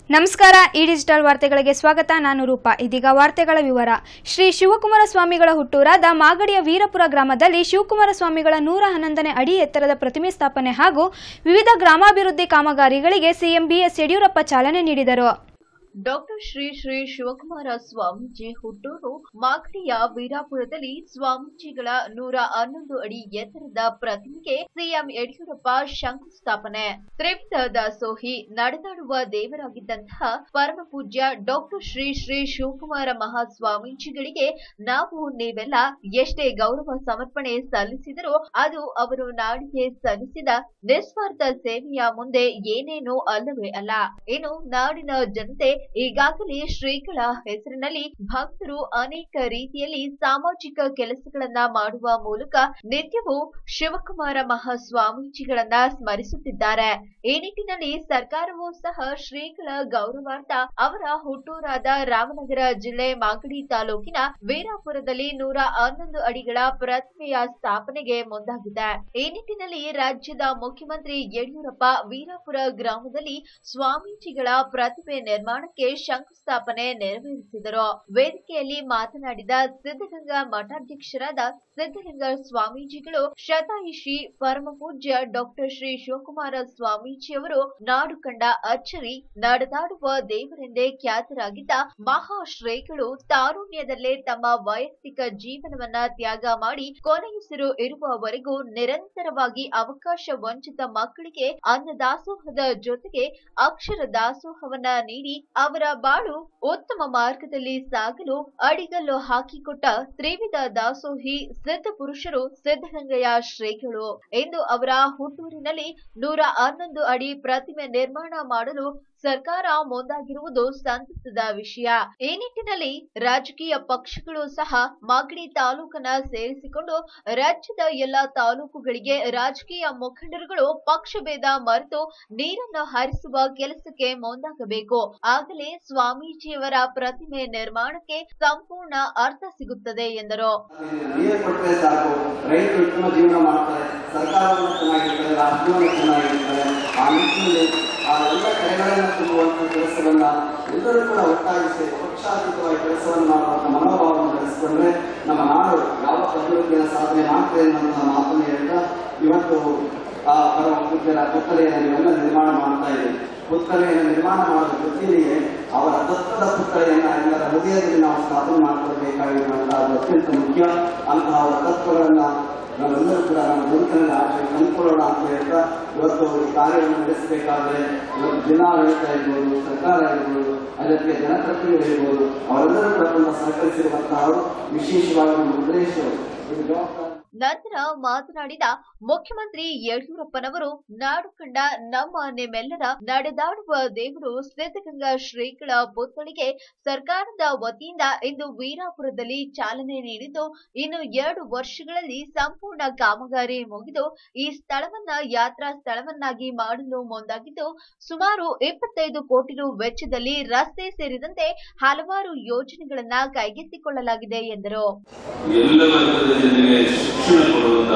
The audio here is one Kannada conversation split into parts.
ನಮಸ್ಕಾರ ಈ ಡಿಜಿಟಲ್ ವಾರ್ತೆಗಳಿಗೆ ಸ್ವಾಗತ ನಾನು ರೂಪಾ ಇದೀಗ ವಾರ್ತೆಗಳ ವಿವರ ಶ್ರೀ ಶಿವಕುಮಾರ ಸ್ವಾಮಿಗಳ ಹುಟ್ಟೂರಾದ ಮಾಗಡಿಯ ವೀರಪುರ ಗ್ರಾಮದಲ್ಲಿ ಶಿವಕುಮಾರ ಸ್ವಾಮಿಗಳ ನೂರ ಹನ್ನೊಂದನೇ ಅಡಿ ಎತ್ತರದ ಪ್ರತಿಮೆ ಸ್ಥಾಪನೆ ಹಾಗೂ ವಿವಿಧ ಗ್ರಾಮಾಭಿವೃದ್ಧಿ ಕಾಮಗಾರಿಗಳಿಗೆ ಸಿಎಂ ಬಿಎಸ್ ಯಡಿಯೂರಪ್ಪ ಚಾಲನೆ ನೀಡಿದರು ಡಾಕ್ಟರ್ ಶ್ರೀ ಶ್ರೀ ಶಿವಕುಮಾರ ಸ್ವಾಮೀಜಿ ಹುಟ್ಟೂರು ಮಾಗಡಿಯ ವೀರಾಪುರದಲ್ಲಿ ಸ್ವಾಮೀಜಿಗಳ ನೂರ ಹನ್ನೊಂದು ಅಡಿ ಎತ್ತರದ ಪ್ರತಿಮೆಗೆ ಸಿಎಂ ಯಡಿಯೂರಪ್ಪ ಶಂಕುಸ್ಥಾಪನೆ ತ್ರಿವಿಧ ದಾಸೋಹಿ ನಡೆದಾಡುವ ದೇವರಾಗಿದ್ದಂತಹ ಪರಮ ಪೂಜ್ಯ ಡಾಕ್ಟರ್ ಶ್ರೀ ಶ್ರೀ ಶಿವಕುಮಾರ ಮಹಾಸ್ವಾಮೀಜಿಗಳಿಗೆ ನಾವು ನೀವೆಲ್ಲ ಎಷ್ಟೇ ಗೌರವ ಸಮರ್ಪಣೆ ಸಲ್ಲಿಸಿದರೂ ಅದು ಅವರು ನಾಡಿಗೆ ಸಲ್ಲಿಸಿದ ನಿಸ್ವಾರ್ಥ ಸೇವೆಯ ಮುಂದೆ ಏನೇನೂ ಅಲ್ಲವೇ ಅಲ್ಲ ಇನ್ನು ನಾಡಿನ ಜನತೆ ಈಗಾಗಲೇ ಶ್ರೀಗಳ ಹೆಸರಿನಲ್ಲಿ ಭಕ್ತರು ಅನೇಕ ರೀತಿಯಲ್ಲಿ ಸಾಮಾಜಿಕ ಕೆಲಸಗಳನ್ನ ಮಾಡುವ ಮೂಲಕ ನಿತ್ಯವೂ ಶಿವಕುಮಾರ ಮಹಾಸ್ವಾಮೀಜಿಗಳನ್ನ ಸ್ಮರಿಸುತ್ತಿದ್ದಾರೆ ಈ ನಿಟ್ಟಿನಲ್ಲಿ ಸರ್ಕಾರವೂ ಸಹ ಶ್ರೀಗಳ ಗೌರವಾರ್ಥ ಅವರ ಹುಟ್ಟೂರಾದ ರಾಮನಗರ ಜಿಲ್ಲೆ ಮಾಗಡಿ ತಾಲೂಕಿನ ವೀರಾಪುರದಲ್ಲಿ ನೂರ ಹನ್ನೊಂದು ಅಡಿಗಳ ಪ್ರತಿಮೆಯ ಸ್ಥಾಪನೆಗೆ ಮುಂದಾಗಿದೆ ಈ ನಿಟ್ಟಿನಲ್ಲಿ ರಾಜ್ಯದ ಮುಖ್ಯಮಂತ್ರಿ ಯಡಿಯೂರಪ್ಪ ವೀರಾಪುರ ಗ್ರಾಮದಲ್ಲಿ ಸ್ವಾಮೀಜಿಗಳ ಪ್ರತಿಮೆ ನಿರ್ಮಾಣಕ್ಕೆ ಶಂಕುಸ್ಥಾಪನೆ ನೆರವೇರಿಸಿದರು ವೇದಿಕೆಯಲ್ಲಿ ಮಾತನಾಡಿದ ಸಿದ್ಧಗಂಗಾ ಮಠಾಧ್ಯಕ್ಷರಾದ ಸಿದ್ಧಲಿಂಗ ಸ್ವಾಮೀಜಿಗಳು ಶತಾಯುಷಿ ಪರಮ ಪೂಜ್ಯ ಡಾಕ್ಟರ್ ಶ್ರೀ ಶಿವಕುಮಾರ ಸ್ವಾಮೀಜಿಯವರು ನಾಡು ಕಂಡ ಅಚ್ಚರಿ ನಡೆದಾಡುವ ದೇವರೆಂದೇ ಖ್ಯಾತರಾಗಿದ್ದ ಮಹಾಶ್ರೇಗಳು ತಾರುಣ್ಯದಲ್ಲೇ ತಮ್ಮ ವೈಯಕ್ತಿಕ ಜೀವನವನ್ನ ತ್ಯಾಗ ಮಾಡಿ ಕೊನೆಯುಸಿರು ಇರುವವರೆಗೂ ನಿರಂತರವಾಗಿ ಅವಕಾಶ ವಂಚಿತ ಮಕ್ಕಳಿಗೆ ಅನ್ನದಾಸೋಹದ ಜೊತೆಗೆ ಅಕ್ಷರ ದಾಸೋಹವನ್ನ ನೀಡಿ ಅವರ ಬಾಳು ಉತ್ತಮ ಮಾರ್ಗದಲ್ಲಿ ಸಾಗಲು ಅಡಿಗಲ್ಲು ಹಾಕಿಕೊಟ್ಟ ತ್ರಿವಿಧ ದಾಸೋಹಿ ಸಿದ್ಧ ಪುರುಷರು ಸಿದ್ದಗಂಗೆಯ ಶ್ರೀಗಳು ಎಂದು ಅವರ ಹುಟ್ಟೂರಿನಲ್ಲಿ ನೂರ ಹನ್ನೊಂದು ಅಡಿ ಪ್ರತಿಮೆ ನಿರ್ಮಾಣ ಮಾಡಲು ಸರ್ಕಾರ ಮುಂದಾಗಿರುವುದು ಸಂತಸದ ವಿಷಯ ಈ ನಿಟ್ಟಿನಲ್ಲಿ ರಾಜಕೀಯ ಪಕ್ಷಗಳು ಸಹ ಮಾಗಡಿ ತಾಲೂಕನ್ನ ಸೇರಿಸಿಕೊಂಡು ರಾಜ್ಯದ ಎಲ್ಲಾ ತಾಲೂಕುಗಳಿಗೆ ರಾಜಕೀಯ ಮುಖಂಡರುಗಳು ಪಕ್ಷಭೇದ ಮರೆತು ನೀರನ್ನು ಹರಿಸುವ ಕೆಲಸಕ್ಕೆ ಮುಂದಾಗಬೇಕು ಆಗಲೇ ಸ್ವಾಮೀಜಿಯವರ ಪ್ರತಿಮೆ ನಿರ್ಮಾಣಕ್ಕೆ ಸಂಪೂರ್ಣ ಅರ್ಥ ಸಿಗುತ್ತದೆ ಎಂದರು ನೀರು ಕೊಟ್ಟರೆ ಸಾಕು ರೈತರು ಉತ್ತಮ ಜೀವನ ಮಾಡ್ತಾರೆ ಸರ್ಕಾರವನ್ನು ಚೆನ್ನಾಗಿರ್ತದೆ ರಾಜ್ಯವನ್ನು ಚೆನ್ನಾಗಿರ್ತದೆ ಆ ನಿಟ್ಟಿನಲ್ಲಿ ಆ ಎಲ್ಲ ಕಡೆಗಳನ್ನು ತುಂಬುವಂಥ ಕೆಲಸವನ್ನ ಎಲ್ಲರೂ ಕೂಡ ಒಟ್ಟಾಗಿ ಸೇರಿ ಪಕ್ಷಾತೀತವಾಗಿ ಕೆಲಸವನ್ನು ಮಾಡುವಂಥ ಮನೋಭಾವವನ್ನು ಬೆಳೆಸಿಕೊಂಡ್ರೆ ನಮ್ಮ ನಾಡು ಯಾವ ಅಭಿವೃದ್ಧಿಯನ್ನು ಸಾಧನೆ ಮಾಡ್ತದೆ ಅನ್ನುವಂಥ ಮಾತನ್ನು ಹೇಳ್ತಾ ಇವತ್ತು ಆ ಪರಮ ಪೂಜ್ಯರ ಪುತ್ಥಳಿಯನ್ನು ನೀವೆಲ್ಲ ನಿರ್ಮಾಣ ಮಾಡ್ತಾ ಇದ್ದೀವಿ ಪುತ್ಥಳಿಯನ್ನು ನಿರ್ಮಾಣ ಮಾಡುವ ಜೊತೆಗೆ ಅವರ ತತ್ವದ ಪುತ್ಥಳಿಯನ್ನ ಎಲ್ಲರ ಹೃದಯದಲ್ಲಿ ನಾವು ಸ್ಥಾಪನೆ ಮಾಡಿಕೊಳ್ಬೇಕಾಗಿರುವಂತಹ ಅದು ಅತ್ಯಂತ ಮುಖ್ಯ ಅಂತಹ ಅವರ ತತ್ವಗಳನ್ನ ನಾವೆಲ್ಲರೂ ಕೂಡ ನಮ್ಮ ಬದುಕಿನಲ್ಲಿ ಆಚರಣೆ ತಂದುಕೊಳ್ಳೋಣ ಅಂತ ಹೇಳ್ತಾ ಇವತ್ತು ಈ ಕಾರ್ಯವನ್ನು ನಡೆಸಬೇಕಾದ್ರೆ ಇವತ್ತು ಜಿಲ್ಲಾಡಳಿತ ಇರ್ಬೋದು ಸರ್ಕಾರ ಇರ್ಬೋದು ಅದಕ್ಕೆ ಜನಪ್ರತಿನಿಧಿಗಳು ಇರ್ಬೋದು ಅವರೆಲ್ಲರೂ ಕೂಡ ತುಂಬ ಸಹಕರಿಸಿರುವಂತಹ ಅವರು ವಿಶೇಷವಾಗಿ ನಮ್ಮ ಉದ್ದೇಶರು ಇದು ಜವಾಬ್ದಾರಿ ನಂತರ ಮಾತನಾಡಿದ ಮುಖ್ಯಮಂತ್ರಿ ಯಡಿಯೂರಪ್ಪನವರು ನಾಡು ಕಂಡ ನಮ್ಮ ನಿಮ್ಮೆಲ್ಲರ ನಡೆದಾಡುವ ದೇವರು ಸಿದ್ಧಗಂಗಾ ಶ್ರೀಗಳ ಪುತ್ಥಳಿಗೆ ಸರ್ಕಾರದ ವತಿಯಿಂದ ಇಂದು ವೀರಾಪುರದಲ್ಲಿ ಚಾಲನೆ ನೀಡಿದ್ದು ಇನ್ನು ಎರಡು ವರ್ಷಗಳಲ್ಲಿ ಸಂಪೂರ್ಣ ಕಾಮಗಾರಿ ಮುಗಿದು ಈ ಸ್ಥಳವನ್ನ ಯಾತ್ರಾ ಸ್ಥಳವನ್ನಾಗಿ ಮಾಡಲು ಮುಂದಾಗಿದ್ದು ಸುಮಾರು ಇಪ್ಪತ್ತೈದು ಕೋಟಿ ರು ವೆಚ್ಚದಲ್ಲಿ ರಸ್ತೆ ಸೇರಿದಂತೆ ಹಲವಾರು ಯೋಜನೆಗಳನ್ನ ಕೈಗೆತ್ತಿಕೊಳ್ಳಲಾಗಿದೆ ಎಂದರು ಎಲ್ಲ ವರ್ಗದ ಜನರಿಗೆ ಶಿಕ್ಷಣ ಕೊಡುವಂತ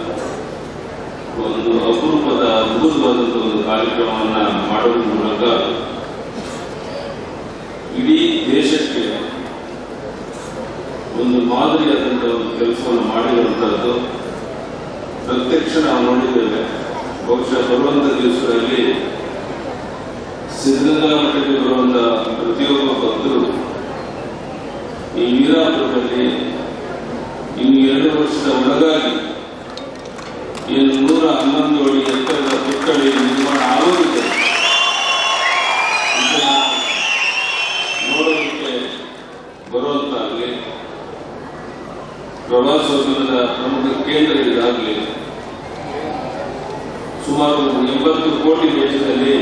ಒಂದು ಅಪರೂಪದ ಅದ್ಭುತವಾದಂಥ ಒಂದು ಕಾರ್ಯಕ್ರಮವನ್ನ ಮಾಡೋದ್ರ ಮೂಲಕ ಇಡೀ ದೇಶಕ್ಕೆ ಒಂದು ಮಾದರಿಯಾದಂಥ ಒಂದು ಕೆಲಸವನ್ನು ಮಾಡಿರುವಂತಹದ್ದು ಪ್ರತ್ಯಕ್ಷ ನಾವು ನೋಡಿದ್ದೇವೆ ಬಹುಶಃ ಬರುವಂತ ದಿವಸಗಳಲ್ಲಿ ಸಿದ್ಧಗಂಗಾ ಮಠಕ್ಕೆ ಬರುವಂತ ಪ್ರತಿಯೊಬ್ಬ ಭಕ್ತರು ಈ ವೀರಾಪುರದಲ್ಲಿ ಇನ್ನು ಎರಡು ವರ್ಷದ ಒಳಗಾಗಿ ಏನು ನೂರ ಹನ್ನೊಂದು ಅಡಿ ಎತ್ತರದ ಪುತ್ಥಳಿ ನಿರ್ಮಾಣ ಆಗೋದಿದೆ ಇದನ್ನ ನೋಡೋದಕ್ಕೆ ಬರುವಂತಾಗಲಿ ಪ್ರವಾಸೋದ್ಯಮದ ಪ್ರಮುಖ ಕೇಂದ್ರ ಇದಾಗಲಿ ಸುಮಾರು ಎಂಬತ್ತು ಕೋಟಿ ವೆಚ್ಚದಲ್ಲಿ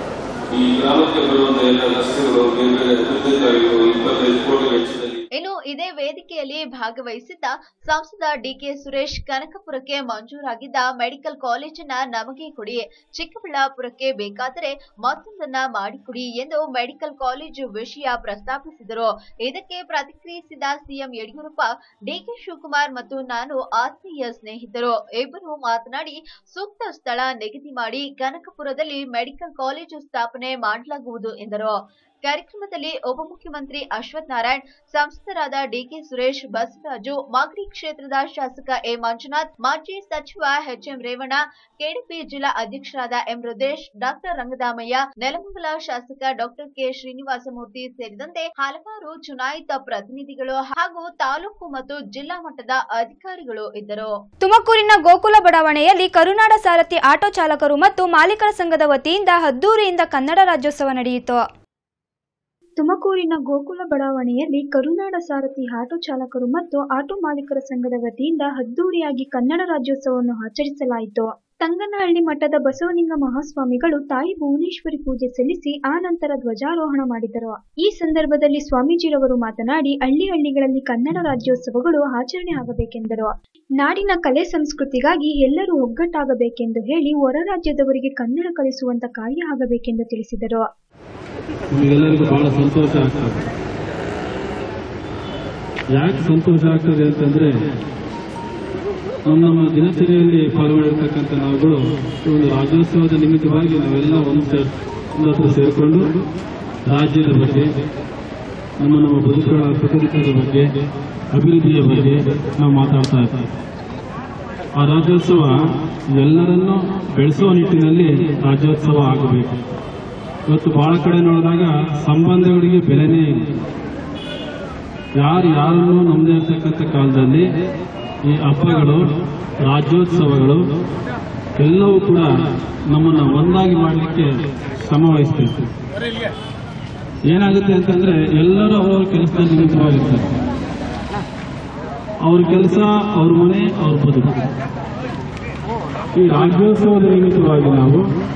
ಈ ಗ್ರಾಮಕ್ಕೆ ಬರುವಂತ ಎಲ್ಲ ರಸ್ತೆಗಳು ಬೇರೆ ಬೇರೆ ಅಭಿವೃದ್ಧಿಗಾಗಿ ಇಪ್ಪತ್ತೈದು ಕೋಟಿ ವೆಚ್ಚದಲ್ಲಿ ಇನ್ನು ಇದೇ ವೇದಿಕೆಯಲ್ಲಿ ಭಾಗವಹಿಸಿದ್ದ ಸಂಸದ ಡಿಕೆ ಸುರೇಶ್ ಕನಕಪುರಕ್ಕೆ ಮಂಜೂರಾಗಿದ್ದ ಮೆಡಿಕಲ್ ಕಾಲೇಜನ್ನ ನಮಗೆ ಕೊಡಿ ಚಿಕ್ಕಬಳ್ಳಾಪುರಕ್ಕೆ ಬೇಕಾದರೆ ಮತ್ತೊಂದನ್ನ ಮಾಡಿಕೊಡಿ ಎಂದು ಮೆಡಿಕಲ್ ಕಾಲೇಜು ವಿಷಯ ಪ್ರಸ್ತಾಪಿಸಿದರು ಇದಕ್ಕೆ ಪ್ರತಿಕ್ರಿಯಿಸಿದ ಸಿಎಂ ಯಡಿಯೂರಪ್ಪ ಡಿಕೆ ಶಿವಕುಮಾರ್ ಮತ್ತು ನಾನು ಆತ್ಮೀಯ ಸ್ನೇಹಿತರು ಇಬ್ಬರು ಮಾತನಾಡಿ ಸೂಕ್ತ ಸ್ಥಳ ನಿಗದಿ ಮಾಡಿ ಕನಕಪುರದಲ್ಲಿ ಮೆಡಿಕಲ್ ಕಾಲೇಜು ಸ್ಥಾಪನೆ ಮಾಡಲಾಗುವುದು ಎಂದರು ಕಾರ್ಯಕ್ರಮದಲ್ಲಿ ಉಪಮುಖ್ಯಮಂತ್ರಿ ಅಶ್ವಥ್ ನಾರಾಯಣ್ ಸಂಸದರಾದ ಡಿಕೆ ಸುರೇಶ್ ಬಸವರಾಜು ಮಾಗಡಿ ಕ್ಷೇತ್ರದ ಶಾಸಕ ಎ ಮಂಜುನಾಥ್ ಮಾಜಿ ಸಚಿವ ಎಚ್ಎಂ ರೇವಣ್ಣ ಕೆಡಿಪಿ ಜಿಲ್ಲಾ ಅಧ್ಯಕ್ಷರಾದ ಎಂ ರುದ್ರೇಶ್ ಡಾಕ್ಟರ್ ರಂಗದಾಮಯ್ಯ ನೆಲಮಂಗಲ ಶಾಸಕ ಡಾಕ್ಟರ್ ಕೆ ಶ್ರೀನಿವಾಸಮೂರ್ತಿ ಸೇರಿದಂತೆ ಹಲವಾರು ಚುನಾಯಿತ ಪ್ರತಿನಿಧಿಗಳು ಹಾಗೂ ತಾಲೂಕು ಮತ್ತು ಜಿಲ್ಲಾ ಮಟ್ಟದ ಅಧಿಕಾರಿಗಳು ಇದ್ದರು ತುಮಕೂರಿನ ಗೋಕುಲ ಬಡಾವಣೆಯಲ್ಲಿ ಕರುನಾಡ ಸಾರಥಿ ಆಟೋ ಚಾಲಕರು ಮತ್ತು ಮಾಲೀಕರ ಸಂಘದ ವತಿಯಿಂದ ಹದ್ದೂರಿಯಿಂದ ಕನ್ನಡ ರಾಜ್ಯೋತ್ಸವ ನಡೆಯಿತು ತುಮಕೂರಿನ ಗೋಕುಲ ಬಡಾವಣೆಯಲ್ಲಿ ಕರುನಾಡ ಸಾರಥಿ ಆಟೋ ಚಾಲಕರು ಮತ್ತು ಆಟೋ ಮಾಲೀಕರ ಸಂಘದ ವತಿಯಿಂದ ಹದ್ದೂರಿಯಾಗಿ ಕನ್ನಡ ರಾಜ್ಯೋತ್ಸವವನ್ನು ಆಚರಿಸಲಾಯಿತು ತಂಗನಹಳ್ಳಿ ಮಠದ ಬಸವಲಿಂಗ ಮಹಾಸ್ವಾಮಿಗಳು ತಾಯಿ ಭುವನೇಶ್ವರಿ ಪೂಜೆ ಸಲ್ಲಿಸಿ ಆ ನಂತರ ಧ್ವಜಾರೋಹಣ ಮಾಡಿದರು ಈ ಸಂದರ್ಭದಲ್ಲಿ ಸ್ವಾಮೀಜಿರವರು ಮಾತನಾಡಿ ಹಳ್ಳಿ ಹಳ್ಳಿಗಳಲ್ಲಿ ಕನ್ನಡ ರಾಜ್ಯೋತ್ಸವಗಳು ಆಚರಣೆ ಆಗಬೇಕೆಂದರು ನಾಡಿನ ಕಲೆ ಸಂಸ್ಕೃತಿಗಾಗಿ ಎಲ್ಲರೂ ಒಗ್ಗಟ್ಟಾಗಬೇಕೆಂದು ಹೇಳಿ ಹೊರ ರಾಜ್ಯದವರಿಗೆ ಕನ್ನಡ ಕಲಿಸುವಂತ ಕಾರ್ಯ ಆಗಬೇಕೆಂದು ತಿಳಿಸಿದರು ನಮಗೆಲ್ಲರಿಗೂ ಬಹಳ ಸಂತೋಷ ಆಗ್ತದೆ ಯಾಕೆ ಸಂತೋಷ ಆಗ್ತದೆ ಅಂತಂದ್ರೆ ನಮ್ಮ ನಮ್ಮ ದಿನಚರಿಯಲ್ಲಿ ಪಾಲ್ಗೊಂಡಿರ್ತಕ್ಕಂಥ ನಾವುಗಳು ಈ ಒಂದು ರಾಜ್ಯೋತ್ಸವದ ನಿಮಿತ್ತವಾಗಿ ನಾವೆಲ್ಲ ಒಂದು ಸೇ- ಒಂದು ಹತ್ರ ಸೇರಿಕೊಂಡು ರಾಜ್ಯದ ಬಗ್ಗೆ ನಮ್ಮ ನಮ್ಮ ಬದುಕುಗಳ ಪ್ರಕೃತಿಯ ಬಗ್ಗೆ ಅಭಿವೃದ್ಧಿಯ ಬಗ್ಗೆ ನಾವು ಮಾತಾಡ್ತಾ ಇದ್ದೀವಿ ಆ ರಾಜ್ಯೋತ್ಸವ ಎಲ್ಲರನ್ನೂ ಬೆಳೆಸುವ ನಿಟ್ಟಿನಲ್ಲಿ ರಾಜ್ಯೋತ್ಸವ ಆಗಬೇಕು ಇವತ್ತು ಬಹಳ ಕಡೆ ನೋಡಿದಾಗ ಸಂಬಂಧಗಳಿಗೆ ಬೆಲೆನೇ ಇಲ್ಲ ಯಾರು ಯಾರನ್ನು ನಮ್ಮದೇ ಇರ್ತಕ್ಕಂಥ ಕಾಲದಲ್ಲಿ ಈ ಹಬ್ಬಗಳು ರಾಜ್ಯೋತ್ಸವಗಳು ಎಲ್ಲವೂ ಕೂಡ ನಮ್ಮನ್ನು ಒಂದಾಗಿ ಮಾಡಲಿಕ್ಕೆ ಶ್ರಮ ವಹಿಸ್ಬೇಕು ಏನಾಗುತ್ತೆ ಅಂತಂದ್ರೆ ಎಲ್ಲರೂ ಅವರವ್ರ ಕೆಲಸದಲ್ಲಿ ನಿಮಿತ್ತವಾಗಿರ್ತಾರೆ ಅವ್ರ ಕೆಲಸ ಅವ್ರ ಮನೆ ಅವ್ರ ಬದುಕು ಈ ರಾಜ್ಯೋತ್ಸವದ ನಿಮಿತ್ತವಾಗಿ ನಾವು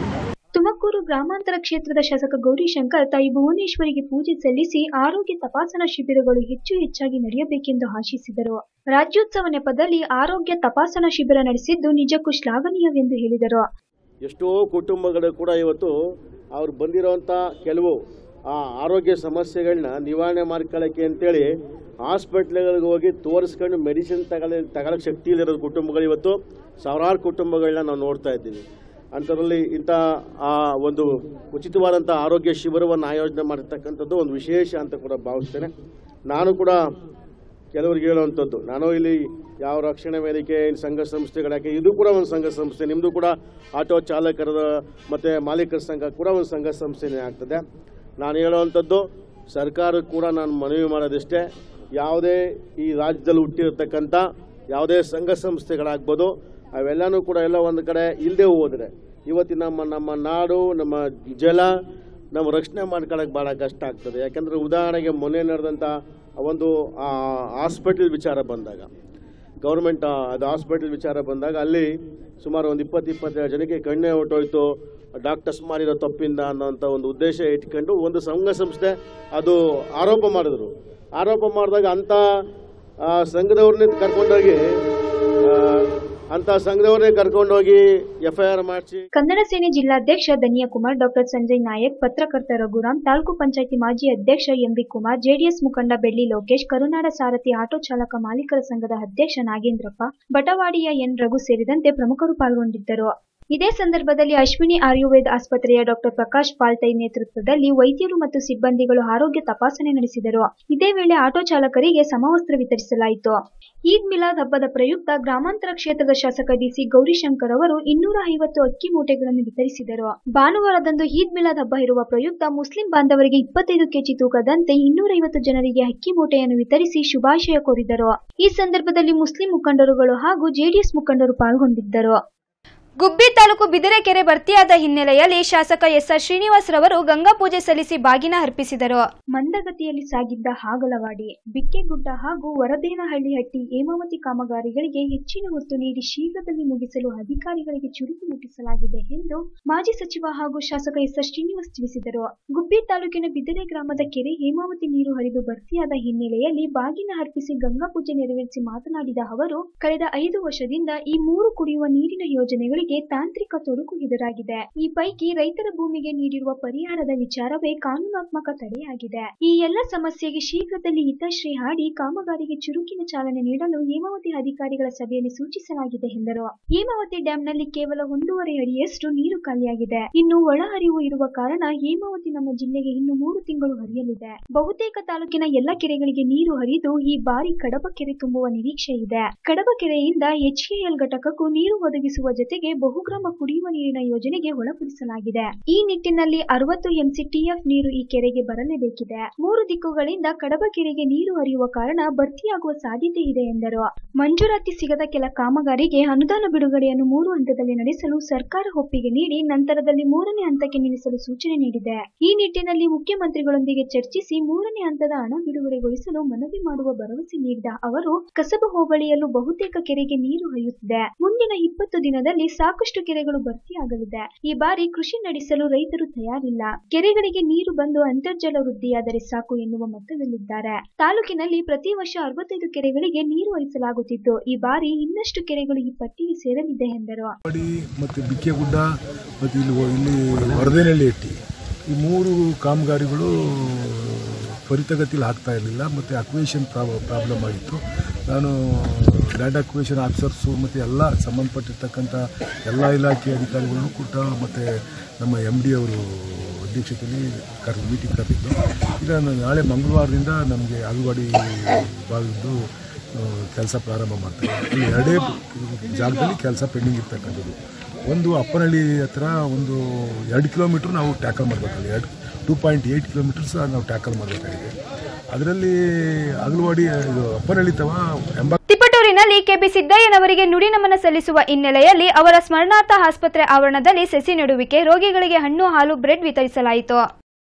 ತುಮಕೂರು ಗ್ರಾಮಾಂತರ ಕ್ಷೇತ್ರದ ಶಾಸಕ ಗೌರಿಶಂಕರ್ ತಾಯಿ ಭುವನೇಶ್ವರಿಗೆ ಪೂಜೆ ಸಲ್ಲಿಸಿ ಆರೋಗ್ಯ ತಪಾಸಣಾ ಶಿಬಿರಗಳು ಹೆಚ್ಚು ಹೆಚ್ಚಾಗಿ ನಡೆಯಬೇಕೆಂದು ಆಶಿಸಿದರು ರಾಜ್ಯೋತ್ಸವ ನೆಪದಲ್ಲಿ ಆರೋಗ್ಯ ತಪಾಸಣಾ ಶಿಬಿರ ನಡೆಸಿದ್ದು ನಿಜಕ್ಕೂ ಶ್ಲಾಘನೀಯವೆಂದು ಹೇಳಿದರು ಎಷ್ಟೋ ಕುಟುಂಬಗಳು ಕೂಡ ಇವತ್ತು ಅವ್ರು ಬಂದಿರೋಂಥ ಕೆಲವು ಆ ಆರೋಗ್ಯ ಸಮಸ್ಯೆಗಳನ್ನ ನಿವಾರಣೆ ಮಾಡ್ಕೊಳ್ಳೋಕ್ಕೆ ಅಂತೇಳಿ ಹಾಸ್ಪಿಟ್ಲ್ಗಳಿಗೆ ಹೋಗಿ ತೋರಿಸ್ಕೊಂಡು ಮೆಡಿಸಿನ್ ತಗೊಳ್ಳಿ ತಗೊಳ್ಳೋಕೆ ಶಕ್ತಿ ಇಲ್ಲಿರೋ ಕುಟುಂಬಗಳು ಇವತ್ತು ಸಾವಿರಾರು ಕುಟುಂಬಗಳನ್ನ ನಾವು ನೋಡ್ತಾ ಇದ್ದೀವಿ ಅಂಥದ್ರಲ್ಲಿ ಇಂಥ ಆ ಒಂದು ಉಚಿತವಾದಂಥ ಆರೋಗ್ಯ ಶಿಬಿರವನ್ನು ಆಯೋಜನೆ ಮಾಡಿರ್ತಕ್ಕಂಥದ್ದು ಒಂದು ವಿಶೇಷ ಅಂತ ಕೂಡ ಭಾವಿಸ್ತೇನೆ ನಾನು ಕೂಡ ಕೆಲವರಿಗೆ ಹೇಳುವಂಥದ್ದು ನಾನು ಇಲ್ಲಿ ಯಾವ ರಕ್ಷಣಾ ವೇದಿಕೆ ಇನ್ನು ಸಂಘ ಸಂಸ್ಥೆಗಳಾಕೆ ಇದು ಕೂಡ ಒಂದು ಸಂಘ ಸಂಸ್ಥೆ ನಿಮ್ಮದು ಕೂಡ ಆಟೋ ಚಾಲಕರ ಮತ್ತು ಮಾಲೀಕರ ಸಂಘ ಕೂಡ ಒಂದು ಸಂಘ ಸಂಸ್ಥೆನೇ ಆಗ್ತದೆ ನಾನು ಹೇಳುವಂಥದ್ದು ಸರ್ಕಾರಕ್ಕೆ ಕೂಡ ನಾನು ಮನವಿ ಮಾಡೋದಿಷ್ಟೇ ಯಾವುದೇ ಈ ರಾಜ್ಯದಲ್ಲಿ ಹುಟ್ಟಿರ್ತಕ್ಕಂಥ ಯಾವುದೇ ಸಂಘ ಸಂಸ್ಥೆಗಳಾಗ್ಬೋದು ಅವೆಲ್ಲನೂ ಕೂಡ ಎಲ್ಲ ಒಂದು ಕಡೆ ಇಲ್ಲದೆ ಹೋದರೆ ಇವತ್ತಿನ ನಮ್ಮ ನಮ್ಮ ನಾಡು ನಮ್ಮ ಜಲ ನಾವು ರಕ್ಷಣೆ ಮಾಡ್ಕೊಳ್ಳೋಕೆ ಭಾಳ ಕಷ್ಟ ಆಗ್ತದೆ ಯಾಕಂದರೆ ಉದಾಹರಣೆಗೆ ಮೊನ್ನೆ ನಡೆದಂಥ ಒಂದು ಹಾಸ್ಪಿಟಲ್ ವಿಚಾರ ಬಂದಾಗ ಗೌರ್ಮೆಂಟ್ ಅದು ಹಾಸ್ಪಿಟಲ್ ವಿಚಾರ ಬಂದಾಗ ಅಲ್ಲಿ ಸುಮಾರು ಒಂದು ಇಪ್ಪತ್ತು ಇಪ್ಪತ್ತೆರಡು ಜನಕ್ಕೆ ಕಣ್ಣೇ ಹೊಟ್ಟೋಯ್ತು ಡಾಕ್ಟರ್ಸ್ ಮಾಡಿರೋ ತಪ್ಪಿಂದ ಅನ್ನೋಂಥ ಒಂದು ಉದ್ದೇಶ ಇಟ್ಕೊಂಡು ಒಂದು ಸಂಘ ಸಂಸ್ಥೆ ಅದು ಆರೋಪ ಮಾಡಿದ್ರು ಆರೋಪ ಮಾಡಿದಾಗ ಅಂಥ ಆ, ಸಂಘದವ್ರನ್ನೇ ಕರ್ಕೊಂಡೋಗಿ ಆ, ಅಂಥ ಸಂಘದವ್ರನ್ನೇ ಕರ್ಕೊಂಡೋಗಿ ಎಫ್ ಐ ಆರ್ ಮಾಡಿಸಿ ಕನ್ನಡ ಸೇನೆ ಜಿಲ್ಲಾಧ್ಯಕ್ಷ ಧನಿಯಕುಮಾರ್ ಡಾಕ್ಟರ್ ಸಂಜಯ್ ನಾಯಕ್ ಪತ್ರಕರ್ತ ರಘುರಾಮ್ ತಾಲೂಕು ಪಂಚಾಯತಿ ಮಾಜಿ ಅಧ್ಯಕ್ಷ ಎಂಬಿ ಕುಮಾರ್ ಜೆಡಿಎಸ್ ಮುಖಂಡ ಬೆಳ್ಳಿ ಲೋಕೇಶ್ ಕರುನಾಡ ಸಾರಥಿ ಆಟೋ ಚಾಲಕ ಮಾಲೀಕರ ಸಂಘದ ಅಧ್ಯಕ್ಷ ನಾಗೇಂದ್ರಪ್ಪ ಬಟವಾಡಿಯ ಎನ್ ರಘು ಸೇರಿದಂತೆ ಪ್ರಮುಖರು ಪಾಲ್ಗೊಂಡಿದ್ದರು ಇದೇ ಸಂದರ್ಭದಲ್ಲಿ ಅಶ್ವಿನಿ ಆಯುರ್ವೇದ ಆಸ್ಪತ್ರೆಯ ಡಾಕ್ಟರ್ ಪ್ರಕಾಶ್ ಪಾಲ್ಟೈ ನೇತೃತ್ವದಲ್ಲಿ ವೈದ್ಯರು ಮತ್ತು ಸಿಬ್ಬಂದಿಗಳು ಆರೋಗ್ಯ ತಪಾಸಣೆ ನಡೆಸಿದರು ಇದೇ ವೇಳೆ ಆಟೋ ಚಾಲಕರಿಗೆ ಸಮವಸ್ತ್ರ ವಿತರಿಸಲಾಯಿತು ಈದ್ ಮಿಲಾದ್ ಹಬ್ಬದ ಪ್ರಯುಕ್ತ ಗ್ರಾಮಾಂತರ ಕ್ಷೇತ್ರದ ಶಾಸಕ ಡಿಸಿ ಗೌರಿಶಂಕರ್ ಅವರು ಇನ್ನೂರ ಐವತ್ತು ಅಕ್ಕಿ ಮೂಟೆಗಳನ್ನು ವಿತರಿಸಿದರು ಭಾನುವಾರದಂದು ಈದ್ ಮಿಲಾದ್ ಹಬ್ಬ ಇರುವ ಪ್ರಯುಕ್ತ ಮುಸ್ಲಿಂ ಬಾಂಧವರಿಗೆ ಇಪ್ಪತ್ತೈದು ಕೆಜಿ ತೂಕದಂತೆ ಇನ್ನೂರೈವತ್ತು ಜನರಿಗೆ ಅಕ್ಕಿ ಮೂಟೆಯನ್ನು ವಿತರಿಸಿ ಶುಭಾಶಯ ಕೋರಿದರು ಈ ಸಂದರ್ಭದಲ್ಲಿ ಮುಸ್ಲಿಂ ಮುಖಂಡರುಗಳು ಹಾಗೂ ಜೆಡಿಎಸ್ ಮುಖಂಡರು ಪಾಲ್ಗೊಂಡಿದ್ದರು ಗುಬ್ಬಿ ತಾಲೂಕು ಬಿದಿರೆಕೆರೆ ಭರ್ತಿಯಾದ ಹಿನ್ನೆಲೆಯಲ್ಲಿ ಶಾಸಕ ಎಸ್ಆರ್ ಶ್ರೀನಿವಾಸ್ ರವರು ಗಂಗಾ ಪೂಜೆ ಸಲ್ಲಿಸಿ ಬಾಗಿನ ಅರ್ಪಿಸಿದರು ಮಂದಗತಿಯಲ್ಲಿ ಸಾಗಿದ್ದ ಹಾಗಲವಾಡಿ ಬಿಕ್ಕೆಗುಡ್ಡ ಹಾಗೂ ವರದೇನಹಳ್ಳಿ ಹಟ್ಟಿ ಹೇಮಾವತಿ ಕಾಮಗಾರಿಗಳಿಗೆ ಹೆಚ್ಚಿನ ಒತ್ತು ನೀಡಿ ಶೀಘ್ರದಲ್ಲಿ ಮುಗಿಸಲು ಅಧಿಕಾರಿಗಳಿಗೆ ಚುರುಕು ಮುಟ್ಟಿಸಲಾಗಿದೆ ಎಂದು ಮಾಜಿ ಸಚಿವ ಹಾಗೂ ಶಾಸಕ ಎಸ್ಆರ್ ಶ್ರೀನಿವಾಸ್ ತಿಳಿಸಿದರು ಗುಬ್ಬಿ ತಾಲೂಕಿನ ಬಿದಿರೆ ಗ್ರಾಮದ ಕೆರೆ ಹೇಮಾವತಿ ನೀರು ಹರಿದು ಭರ್ತಿಯಾದ ಹಿನ್ನೆಲೆಯಲ್ಲಿ ಬಾಗಿನ ಅರ್ಪಿಸಿ ಗಂಗಾ ಪೂಜೆ ನೆರವೇರಿಸಿ ಮಾತನಾಡಿದ ಅವರು ಕಳೆದ ಐದು ವರ್ಷದಿಂದ ಈ ಮೂರು ಕುಡಿಯುವ ನೀರಿನ ಯೋಜನೆಗಳಿಗೆ ತಾಂತ್ರಿಕ ತೊಡಕು ಎದುರಾಗಿದೆ ಈ ಪೈಕಿ ರೈತರ ಭೂಮಿಗೆ ನೀಡಿರುವ ಪರಿಹಾರದ ವಿಚಾರವೇ ಕಾನೂನಾತ್ಮಕ ತಡೆಯಾಗಿದೆ ಈ ಎಲ್ಲ ಸಮಸ್ಯೆಗೆ ಶೀಘ್ರದಲ್ಲಿ ಹಿತಶ್ರೀ ಹಾಡಿ ಕಾಮಗಾರಿಗೆ ಚುರುಕಿನ ಚಾಲನೆ ನೀಡಲು ಹೇಮಾವತಿ ಅಧಿಕಾರಿಗಳ ಸಭೆಯಲ್ಲಿ ಸೂಚಿಸಲಾಗಿದೆ ಎಂದರು ಹೇಮಾವತಿ ಡ್ಯಾಂನಲ್ಲಿ ಕೇವಲ ಒಂದೂವರೆ ಅಡಿಯಷ್ಟು ನೀರು ಖಾಲಿಯಾಗಿದೆ ಇನ್ನು ಒಳಹರಿವು ಇರುವ ಕಾರಣ ಹೇಮಾವತಿ ನಮ್ಮ ಜಿಲ್ಲೆಗೆ ಇನ್ನು ಮೂರು ತಿಂಗಳು ಹರಿಯಲಿದೆ ಬಹುತೇಕ ತಾಲೂಕಿನ ಎಲ್ಲ ಕೆರೆಗಳಿಗೆ ನೀರು ಹರಿದು ಈ ಬಾರಿ ಕಡಬ ಕೆರೆ ತುಂಬುವ ನಿರೀಕ್ಷೆ ಇದೆ ಕಡಬ ಕೆರೆಯಿಂದ ಎಚ್ಎಎಲ್ ಘಟಕಕ್ಕೂ ನೀರು ಒದಗಿಸುವ ಜೊತೆಗೆ ಬಹುಗ್ರಾಮ ಕುಡಿಯುವ ನೀರಿನ ಯೋಜನೆಗೆ ಒಳಪಡಿಸಲಾಗಿದೆ ಈ ನಿಟ್ಟಿನಲ್ಲಿ ಅರವತ್ತು ಎಂಸಿ ಟಿಎಫ್ ನೀರು ಈ ಕೆರೆಗೆ ಬರಲೇಬೇಕಿದೆ ಮೂರು ದಿಕ್ಕುಗಳಿಂದ ಕಡಬ ಕೆರೆಗೆ ನೀರು ಹರಿಯುವ ಕಾರಣ ಭರ್ತಿಯಾಗುವ ಸಾಧ್ಯತೆ ಇದೆ ಎಂದರು ಮಂಜೂರಾತಿ ಸಿಗದ ಕೆಲ ಕಾಮಗಾರಿಗೆ ಅನುದಾನ ಬಿಡುಗಡೆಯನ್ನು ಮೂರು ಹಂತದಲ್ಲಿ ನಡೆಸಲು ಸರ್ಕಾರ ಒಪ್ಪಿಗೆ ನೀಡಿ ನಂತರದಲ್ಲಿ ಮೂರನೇ ಹಂತಕ್ಕೆ ನಿಲ್ಲಿಸಲು ಸೂಚನೆ ನೀಡಿದೆ ಈ ನಿಟ್ಟಿನಲ್ಲಿ ಮುಖ್ಯಮಂತ್ರಿಗಳೊಂದಿಗೆ ಚರ್ಚಿಸಿ ಮೂರನೇ ಹಂತದ ಹಣ ಬಿಡುಗಡೆಗೊಳಿಸಲು ಮನವಿ ಮಾಡುವ ಭರವಸೆ ನೀಡಿದ ಅವರು ಕಸಬಾ ಹೋಬಳಿಯಲ್ಲೂ ಬಹುತೇಕ ಕೆರೆಗೆ ನೀರು ಹರಿಯುತ್ತಿದೆ ಮುಂದಿನ ಇಪ್ಪತ್ತು ದಿನದಲ್ಲಿ ಸಾಕಷ್ಟು ಕೆರೆಗಳು ಭರ್ತಿಯಾಗಲಿದೆ ಈ ಬಾರಿ ಕೃಷಿ ನಡೆಸಲು ರೈತರು ತಯಾರಿಲ್ಲ ಕೆರೆಗಳಿಗೆ ನೀರು ಬಂದು ಅಂತರ್ಜಲ ವೃದ್ಧಿಯಾದರೆ ಸಾಕು ಎನ್ನುವ ಮಟ್ಟದಲ್ಲಿದ್ದಾರೆ ತಾಲೂಕಿನಲ್ಲಿ ಪ್ರತಿ ವರ್ಷ ಅರವತ್ತೈದು ಕೆರೆಗಳಿಗೆ ನೀರು ಹರಿಸಲಾಗುತ್ತಿದ್ದು ಈ ಬಾರಿ ಇನ್ನಷ್ಟು ಕೆರೆಗಳು ಈ ಪಟ್ಟಿಗೆ ಸೇರಲಿದೆ ಎಂದರು ಪಡಿ ಮತ್ತು ಬಿಕ್ಕೆಗುಡ್ಡ ಮತ್ತು ಇಲ್ಲಿ ಇಲ್ಲಿ ವರದೇನಹಳ್ಳಿ ಹಟ್ಟಿ ಈ ಮೂರು ಕಾಮಗಾರಿಗಳು ತ್ವರಿತಗತಿಯಲ್ಲಿ ಆಗ್ತಾ ಇರಲಿಲ್ಲ ಮತ್ತು ಅಕ್ವೇಷನ್ ಪ್ರಾಬ್ಲಮ್ ಆಗಿತ್ತು ನಾನು ಲ್ಯಾಂಡ್ ಅಕ್ವೇಷನ್ ಆಫೀಸರ್ಸು ಮತ್ತು ಎಲ್ಲ ಸಂಬಂಧಪಟ್ಟಿರ್ತಕ್ಕಂಥ ಎಲ್ಲ ಇಲಾಖೆ ಅಧಿಕಾರಿಗಳನ್ನು ಕೂಡ ಮತ್ತು ನಮ್ಮ ಎಮ್ ಡಿ ಅವರು ಅಧ್ಯಕ್ಷತೆಯಲ್ಲಿ ಕರ್ ಮೀಟಿಂಗ್ ಕರೆದಿದ್ದು ಈಗ ನಾನು ನಾಳೆ ಮಂಗಳವಾರದಿಂದ ನಮಗೆ ಅಲ್ವಾಡಿ ಭಾಗದ್ದು ಕೆಲಸ ಪ್ರಾರಂಭ ಮಾಡ್ತಾರೆ ಇಲ್ಲಿ ಎರಡೇ ಜಾಗದಲ್ಲಿ ಕೆಲಸ ಪೆಂಡಿಂಗ್ ಇರ್ತಕ್ಕಂಥದ್ದು ಒಂದು ಅಪ್ಪನಹಳ್ಳಿ ಹತ್ರ ಒಂದು ಎರಡು ಕಿಲೋಮೀಟ್ರ್ ನಾವು ಟ್ಯಾಕಲ್ ಮಾಡಬೇಕಾಗಿದೆ ಎರಡು ಟೂ ಪಾಯಿಂಟ್ ಏಯ್ಟ್ ಕಿಲೋಮೀಟರ್ಸ್ ನಾವು ಟ್ಯಾಕಲ್ ಮಾಡಬೇಕಾಗಿದೆ ಅದರಲ್ಲಿ ಅಗಲವಾಡಿ ಇದು ಅಪ್ಪನಹಳ್ಳಿ ತವ ಎಂಬ ತಿಪಟೂರಿನಲ್ಲಿ ಕೆಪಿ ಸಿದ್ದಯ್ಯನವರಿಗೆ ನುಡಿ ನಮನ ಸಲ್ಲಿಸುವ ಹಿನ್ನೆಲೆಯಲ್ಲಿ ಅವರ ಸ್ಮರಣಾರ್ಥ ಆಸ್ಪತ್ರೆ ಆವರಣದಲ್ಲಿ ಸಸಿ ನೆಡುವಿಕೆ ರೋಗಿಗಳಿಗೆ ಹಣ್ಣು ಹಾಲು ಬ್ರೆಡ್ ವಿತರಿಸಲಾಯಿತು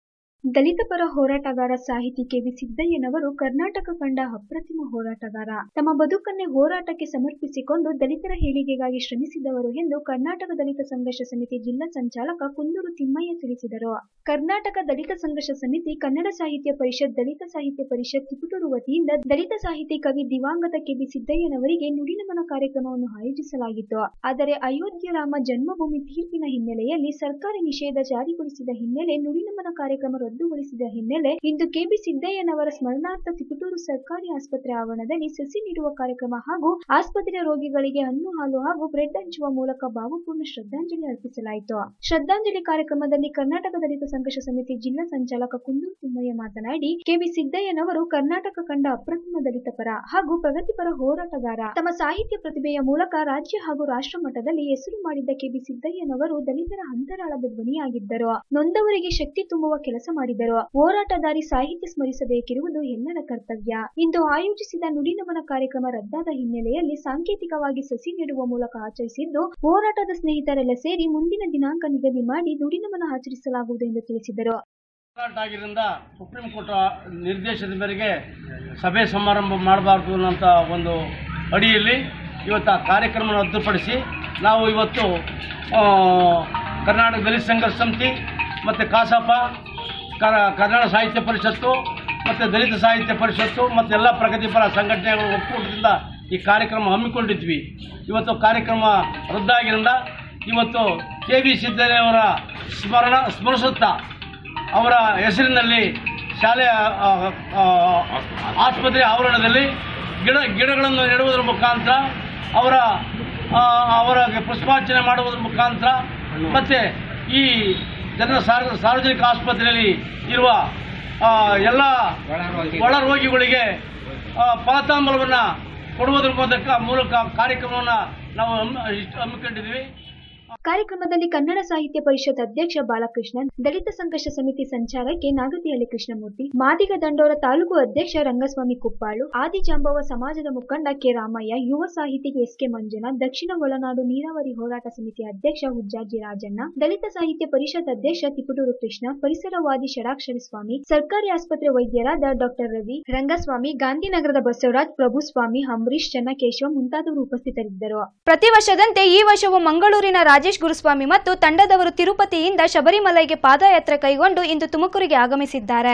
ದಲಿತ ಪರ ಹೋರಾಟಗಾರ ಸಾಹಿತಿ ಕೆವಿ ಸಿದ್ದಯ್ಯನವರು ಕರ್ನಾಟಕ ಕಂಡ ಅಪ್ರತಿಮ ಹೋರಾಟಗಾರ ತಮ್ಮ ಬದುಕನ್ನೇ ಹೋರಾಟಕ್ಕೆ ಸಮರ್ಪಿಸಿಕೊಂಡು ದಲಿತರ ಏಳಿಗೆಗಾಗಿ ಶ್ರಮಿಸಿದವರು ಎಂದು ಕರ್ನಾಟಕ ದಲಿತ ಸಂಘರ್ಷ ಸಮಿತಿ ಜಿಲ್ಲಾ ಸಂಚಾಲಕ ಕುಂದೂರು ತಿಮ್ಮಯ್ಯ ತಿಳಿಸಿದರು ಕರ್ನಾಟಕ ದಲಿತ ಸಂಘರ್ಷ ಸಮಿತಿ ಕನ್ನಡ ಸಾಹಿತ್ಯ ಪರಿಷತ್ ದಲಿತ ಸಾಹಿತ್ಯ ಪರಿಷತ್ ತಿಪಟೂರು ವತಿಯಿಂದ ದಲಿತ ಸಾಹಿತಿ ಕವಿ ದಿವಂಗತ ಕೆಬಿ ಸಿದ್ದಯ್ಯನವರಿಗೆ ನುಡಿನಮನ ಕಾರ್ಯಕ್ರಮವನ್ನು ಆಯೋಜಿಸಲಾಗಿತ್ತು ಆದರೆ ಅಯೋಧ್ಯ ರಾಮ ಜನ್ಮಭೂಮಿ ತೀರ್ಪಿನ ಹಿನ್ನೆಲೆಯಲ್ಲಿ ಸರ್ಕಾರ ನಿಷೇಧ ಜಾರಿಗೊಳಿಸಿದ ಹಿನ್ನೆಲೆ ನುಡಿನಮನ ಕಾರ್ಯಕ್ರಮ ರದ್ದುಗೊಳಿಸಿದ ಹಿನ್ನೆಲೆ ಇಂದು ಕೆಬಿ ಸಿದ್ದಯ್ಯನವರ ಸ್ಮರಣಾರ್ಥ ತಿಪಟೂರು ಸರ್ಕಾರಿ ಆಸ್ಪತ್ರೆ ಆವರಣದಲ್ಲಿ ಸಸಿ ನೀಡುವ ಕಾರ್ಯಕ್ರಮ ಹಾಗೂ ಆಸ್ಪತ್ರೆಯ ರೋಗಿಗಳಿಗೆ ಹಣ್ಣು ಹಾಲು ಹಾಗೂ ಬ್ರೆಡ್ ಹಂಚುವ ಮೂಲಕ ಭಾವಪೂರ್ಣ ಶ್ರದ್ಧಾಂಜಲಿ ಅರ್ಪಿಸಲಾಯಿತು ಶ್ರದ್ಧಾಂಜಲಿ ಕಾರ್ಯಕ್ರಮದಲ್ಲಿ ಕರ್ನಾಟಕ ದಲಿತ ಸಂಘರ್ಷ ಸಮಿತಿ ಜಿಲ್ಲಾ ಸಂಚಾಲಕ ಕುಂದೂರು ತಿಮ್ಮಯ್ಯ ಮಾತನಾಡಿ ಕೆಬಿ ಸಿದ್ದಯ್ಯನವರು ಕರ್ನಾಟಕ ಕಂಡ ಅಪ್ರತಿಮ ದಲಿತ ಪರ ಹಾಗೂ ಪ್ರಗತಿಪರ ಹೋರಾಟಗಾರ ತಮ್ಮ ಸಾಹಿತ್ಯ ಪ್ರತಿಭೆಯ ಮೂಲಕ ರಾಜ್ಯ ಹಾಗೂ ರಾಷ್ಟ್ರ ಮಟ್ಟದಲ್ಲಿ ಹೆಸರು ಮಾಡಿದ್ದ ಕೆಬಿ ಸಿದ್ದಯ್ಯನವರು ದಲಿತರ ಅಂತರಾಳದ ಧ್ವನಿಯಾಗಿದ್ದರು ನೊಂದವರಿಗೆ ಶಕ್ತಿ ತುಂಬುವ ಕೆಲಸ ಮಾಡಿದರು ಹೋರಾಟದಾರಿ ಸಾಹಿತ್ಯ ಸ್ಮರಿಸಬೇಕಿರುವುದು ಎಲ್ಲರ ಕರ್ತವ್ಯ ಇಂದು ಆಯೋಜಿಸಿದ ನುಡಿನಮನ ಕಾರ್ಯಕ್ರಮ ರದ್ದಾದ ಹಿನ್ನೆಲೆಯಲ್ಲಿ ಸಾಂಕೇತಿಕವಾಗಿ ಸಸಿ ನೆಡುವ ಮೂಲಕ ಆಚರಿಸಿದ್ದು ಹೋರಾಟದ ಸ್ನೇಹಿತರೆಲ್ಲ ಸೇರಿ ಮುಂದಿನ ದಿನಾಂಕ ನಿಗದಿ ಮಾಡಿ ನುಡಿನಮನ ಆಚರಿಸಲಾಗುವುದು ಎಂದು ತಿಳಿಸಿದರು ಹೋರಾಟ ಆಗಿದ್ದರಿಂದ ಸುಪ್ರೀಂ ಕೋರ್ಟ್ ನಿರ್ದೇಶನದ ಮೇರೆಗೆ ಸಭೆ ಸಮಾರಂಭ ಮಾಡಬಾರ್ದು ಅನ್ನೋಂಥ ಒಂದು ಅಡಿಯಲ್ಲಿ ಇವತ್ತು ಆ ಕಾರ್ಯಕ್ರಮ ರದ್ದುಪಡಿಸಿ ನಾವು ಇವತ್ತು ಆ, ಕರ್ನಾಟಕ ದಲಿತ ಸಂಘರ್ಷ ಸಮಿತಿ ಮತ್ತು ಕಾಸಪ ಕ- ಕನ್ನಡ ಸಾಹಿತ್ಯ ಪರಿಷತ್ತು ಮತ್ತು ದಲಿತ ಸಾಹಿತ್ಯ ಪರಿಷತ್ತು ಮತ್ತು ಎಲ್ಲ ಪ್ರಗತಿಪರ ಸಂಘಟನೆಗಳ ಒಕ್ಕೂಟದಿಂದ ಈ ಕಾರ್ಯಕ್ರಮ ಹಮ್ಮಿಕೊಂಡಿದ್ವಿ ಇವತ್ತು ಕಾರ್ಯಕ್ರಮ ರದ್ದಾಗಿರಿಂದ ಇವತ್ತು ಕೆ ವಿ ಸಿದ್ದಯ್ಯನವರ ಸ್ಮರಣ ಸ್ಮರಿಸುತ್ತಾ ಅವರ ಹೆಸರಿನಲ್ಲಿ ಶಾಲೆಯ ಆ, ಆ, ಆಸ್ಪತ್ರೆ ಆವರಣದಲ್ಲಿ ಗಿಡ ಗಿಡಗಳನ್ನು ನೆಡುವುದರ ಮುಖಾಂತರ ಅವರ ಆ, ಅವರ ಪುಷ್ಪಾರ್ಚನೆ ಮಾಡುವುದರ ಮುಖಾಂತರ ಮತ್ತು ಈ ಜನ ಸಾರ್ವ ಸಾರ್ವಜನಿಕ ಆಸ್ಪತ್ರೆಯಲ್ಲಿ ಇರುವ ಆ, ಎಲ್ಲ ಒಳ ರೋಗಿಗಳಿಗೆ ಆ, ಫಲತಾಂಬಲವನ್ನು ಕೊಡುವುದರ ಮೂಲಕ ಮೂಲಕ ಕಾರ್ಯಕ್ರಮವನ್ನು ನಾವು ಹಮ್ಮಿ- ಹಮ್ಮಿಕೊಂಡಿದ್ವಿ ಕಾರ್ಯಕ್ರಮದಲ್ಲಿ ಕನ್ನಡ ಸಾಹಿತ್ಯ ಪರಿಷತ್ ಅಧ್ಯಕ್ಷ ಬಾಲಕೃಷ್ಣನ್ ದಲಿತ ಸಂಘರ್ಷ ಸಮಿತಿ ಸಂಚಾಲಕಿ ನಾಗತಿಹಳ್ಳಿ ಕೃಷ್ಣಮೂರ್ತಿ ಮಾದಿಗ ದಂಡೋರ ತಾಲೂಕು ಅಧ್ಯಕ್ಷ ರಂಗಸ್ವಾಮಿ ಕುಪ್ಪಾಳು ಆದಿಜಾಂಬವ ಸಮಾಜದ ಮುಖಂಡ ಕೆ ರಾಮಯ್ಯ ಯುವ ಸಾಹಿತಿ ಎಸ್ ಕೆ ಮಂಜುನಾಥ್ ದಕ್ಷಿಣ ಒಳನಾಡು ನೀರಾವರಿ ಹೋರಾಟ ಸಮಿತಿ ಅಧ್ಯಕ್ಷ ಹುಜ್ಜಾಜಿ ರಾಜಣ್ಣ ದಲಿತ ಸಾಹಿತ್ಯ ಪರಿಷತ್ ಅಧ್ಯಕ್ಷ ತಿಪಟೂರು ಕೃಷ್ಣ ಪರಿಸರವಾದಿ ಷಡಾಕ್ಷರಿ ಸ್ವಾಮಿ ಸರ್ಕಾರಿ ಆಸ್ಪತ್ರೆ ವೈದ್ಯರಾದ ಡಾಕ್ಟರ್ ರವಿ ರಂಗಸ್ವಾಮಿ ಗಾಂಧಿನಗರದ ಬಸವರಾಜ್ ಪ್ರಭುಸ್ವಾಮಿ ಅಂಬರೀಶ್ ಚನ್ನಕೇಶವ ಮುಂತಾದವರು ಉಪಸ್ಥಿತರಿದ್ದರು ಪ್ರತಿ ವರ್ಷದಂತೆ ಈ ವರ್ಷವೂ ಮಂಗಳೂರಿನ ರಾಜೇಶ್ ಗುರುಸ್ವಾಮಿ ಮತ್ತು ತಂಡದವರು ತಿರುಪತಿಯಿಂದ ಶಬರಿಮಲೈಗೆ ಪಾದಯಾತ್ರೆ ಕೈಗೊಂಡು ಇಂದು ತುಮಕೂರಿಗೆ ಆಗಮಿಸಿದ್ದಾರೆ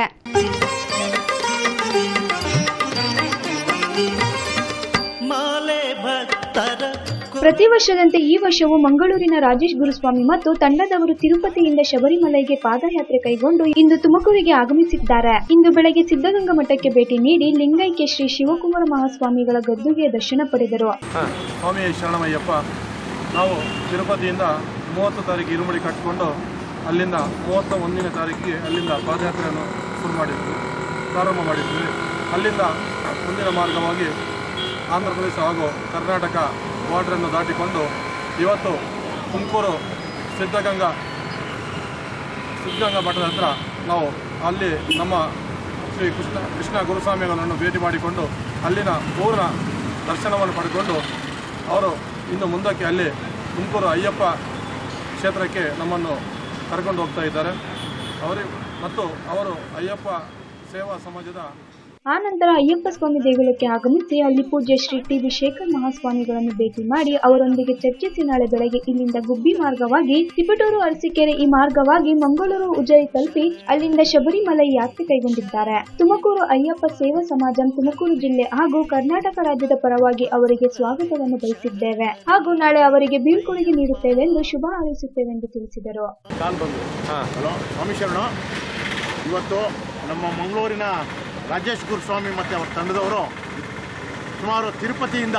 ಪ್ರತಿ ವರ್ಷದಂತೆ ಈ ವರ್ಷವೂ ಮಂಗಳೂರಿನ ರಾಜೇಶ್ ಗುರುಸ್ವಾಮಿ ಮತ್ತು ತಂಡದವರು ತಿರುಪತಿಯಿಂದ ಶಬರಿಮಲೈಗೆ ಪಾದಯಾತ್ರೆ ಕೈಗೊಂಡು ಇಂದು ತುಮಕೂರಿಗೆ ಆಗಮಿಸಿದ್ದಾರೆ ಇಂದು ಬೆಳಗ್ಗೆ ಸಿದ್ಧಗಂಗಾ ಮಠಕ್ಕೆ ಭೇಟಿ ನೀಡಿ ಲಿಂಗೈಕ್ಯ ಶ್ರೀ ಶಿವಕುಮಾರ ಮಹಾಸ್ವಾಮಿಗಳ ಗದ್ದುಗೆಯ ದರ್ಶನ ಪಡೆದರು ಸ್ವಾಮಿ ಶರಣಮಯ್ಯಪ್ಪ ನಾವು ತಿರುಪತಿಯಿಂದ ಮೂವತ್ತು ತಾರೀಕು ಇರುಮುಡಿ ಕಟ್ಟಿಕೊಂಡು ಅಲ್ಲಿಂದ ಮೂವತ್ತ ಒಂದನೇ ತಾರೀಕಿಗೆ ಅಲ್ಲಿಂದ ಪಾದಯಾತ್ರೆಯನ್ನು ಶುರು ಮಾಡಿದ್ವಿ ಪ್ರಾರಂಭ ಮಾಡಿದ್ವಿ ಅಲ್ಲಿಂದ ಮುಂದಿನ ಮಾರ್ಗವಾಗಿ ಆಂಧ್ರ ಪ್ರದೇಶ ಹಾಗೂ ಕರ್ನಾಟಕ ಬಾರ್ಡ್ರನ್ನು ದಾಟಿಕೊಂಡು ಇವತ್ತು ತುಮಕೂರು ಸಿದ್ಧಗಂಗಾ ಸಿದ್ಧಗಂಗಾ ಮಠದ ಹತ್ರ ನಾವು ಅಲ್ಲಿ ನಮ್ಮ ಶ್ರೀ ಕೃಷ್ಣ ಕೃಷ್ಣ ಗುರುಸ್ವಾಮಿಗಳನ್ನು ಭೇಟಿ ಮಾಡಿಕೊಂಡು ಅಲ್ಲಿನ ಪೂರ್ಣ ದರ್ಶನವನ್ನು ಪಡೆದುಕೊಂಡು ಅವರು ಇನ್ನು ಮುಂದಕ್ಕೆ ಅಲ್ಲಿ ತುಮಕೂರು ಅಯ್ಯಪ್ಪ ಕ್ಷೇತ್ರಕ್ಕೆ ನಮ್ಮನ್ನು ಕರ್ಕೊಂಡು ಹೋಗ್ತಾ ಇದ್ದಾರೆ ಅವರಿಗೆ ಮತ್ತು ಅವರು ಅಯ್ಯಪ್ಪ ಸೇವಾ ಸಮಾಜದ ಆ ನಂತರ ಅಯ್ಯಪ್ಪ ಸ್ವಾಮಿ ದೇಗುಲಕ್ಕೆ ಆಗಮಿಸಿ ಅಲ್ಲಿ ಪೂಜ್ಯ ಶ್ರೀ ಟಿ ವಿ ಶೇಖರ್ ಮಹಾಸ್ವಾಮಿಗಳನ್ನು ಭೇಟಿ ಮಾಡಿ ಅವರೊಂದಿಗೆ ಚರ್ಚಿಸಿ ನಾಳೆ ಬೆಳಗ್ಗೆ ಇಲ್ಲಿಂದ ಗುಬ್ಬಿ ಮಾರ್ಗವಾಗಿ ತಿಪಟೂರು ಅರಸೀಕೆರೆ ಈ ಮಾರ್ಗವಾಗಿ ಮಂಗಳೂರು ಉಜ್ಜಯಿ ತಲುಪಿ ಅಲ್ಲಿಂದ ಶಬರಿಮಲೈ ಯಾತ್ರೆ ಕೈಗೊಂಡಿದ್ದಾರೆ ತುಮಕೂರು ಅಯ್ಯಪ್ಪ ಸೇವಾ ಸಮಾಜಂ ತುಮಕೂರು ಜಿಲ್ಲೆ ಹಾಗೂ ಕರ್ನಾಟಕ ರಾಜ್ಯದ ಪರವಾಗಿ ಅವರಿಗೆ ಸ್ವಾಗತವನ್ನು ಬಯಸಿದ್ದೇವೆ ಹಾಗೂ ನಾಳೆ ಅವರಿಗೆ ಬೀಳ್ಕೊಡುಗೆ ನೀಡುತ್ತೇವೆಂದು ಶುಭ ಹಾರೈಸುತ್ತೇವೆಂದು ತಿಳಿಸಿದರು ಹಲೋ ಸ್ವಾಮಿ ಶರಣ ಇವತ್ತು ನಮ್ಮ ಮಂಗಳೂರಿನ ರಾಜೇಶ್ ಗುರುಸ್ವಾಮಿ ಮತ್ತು ಅವರ ತಂಡದವರು ಸುಮಾರು ತಿರುಪತಿಯಿಂದ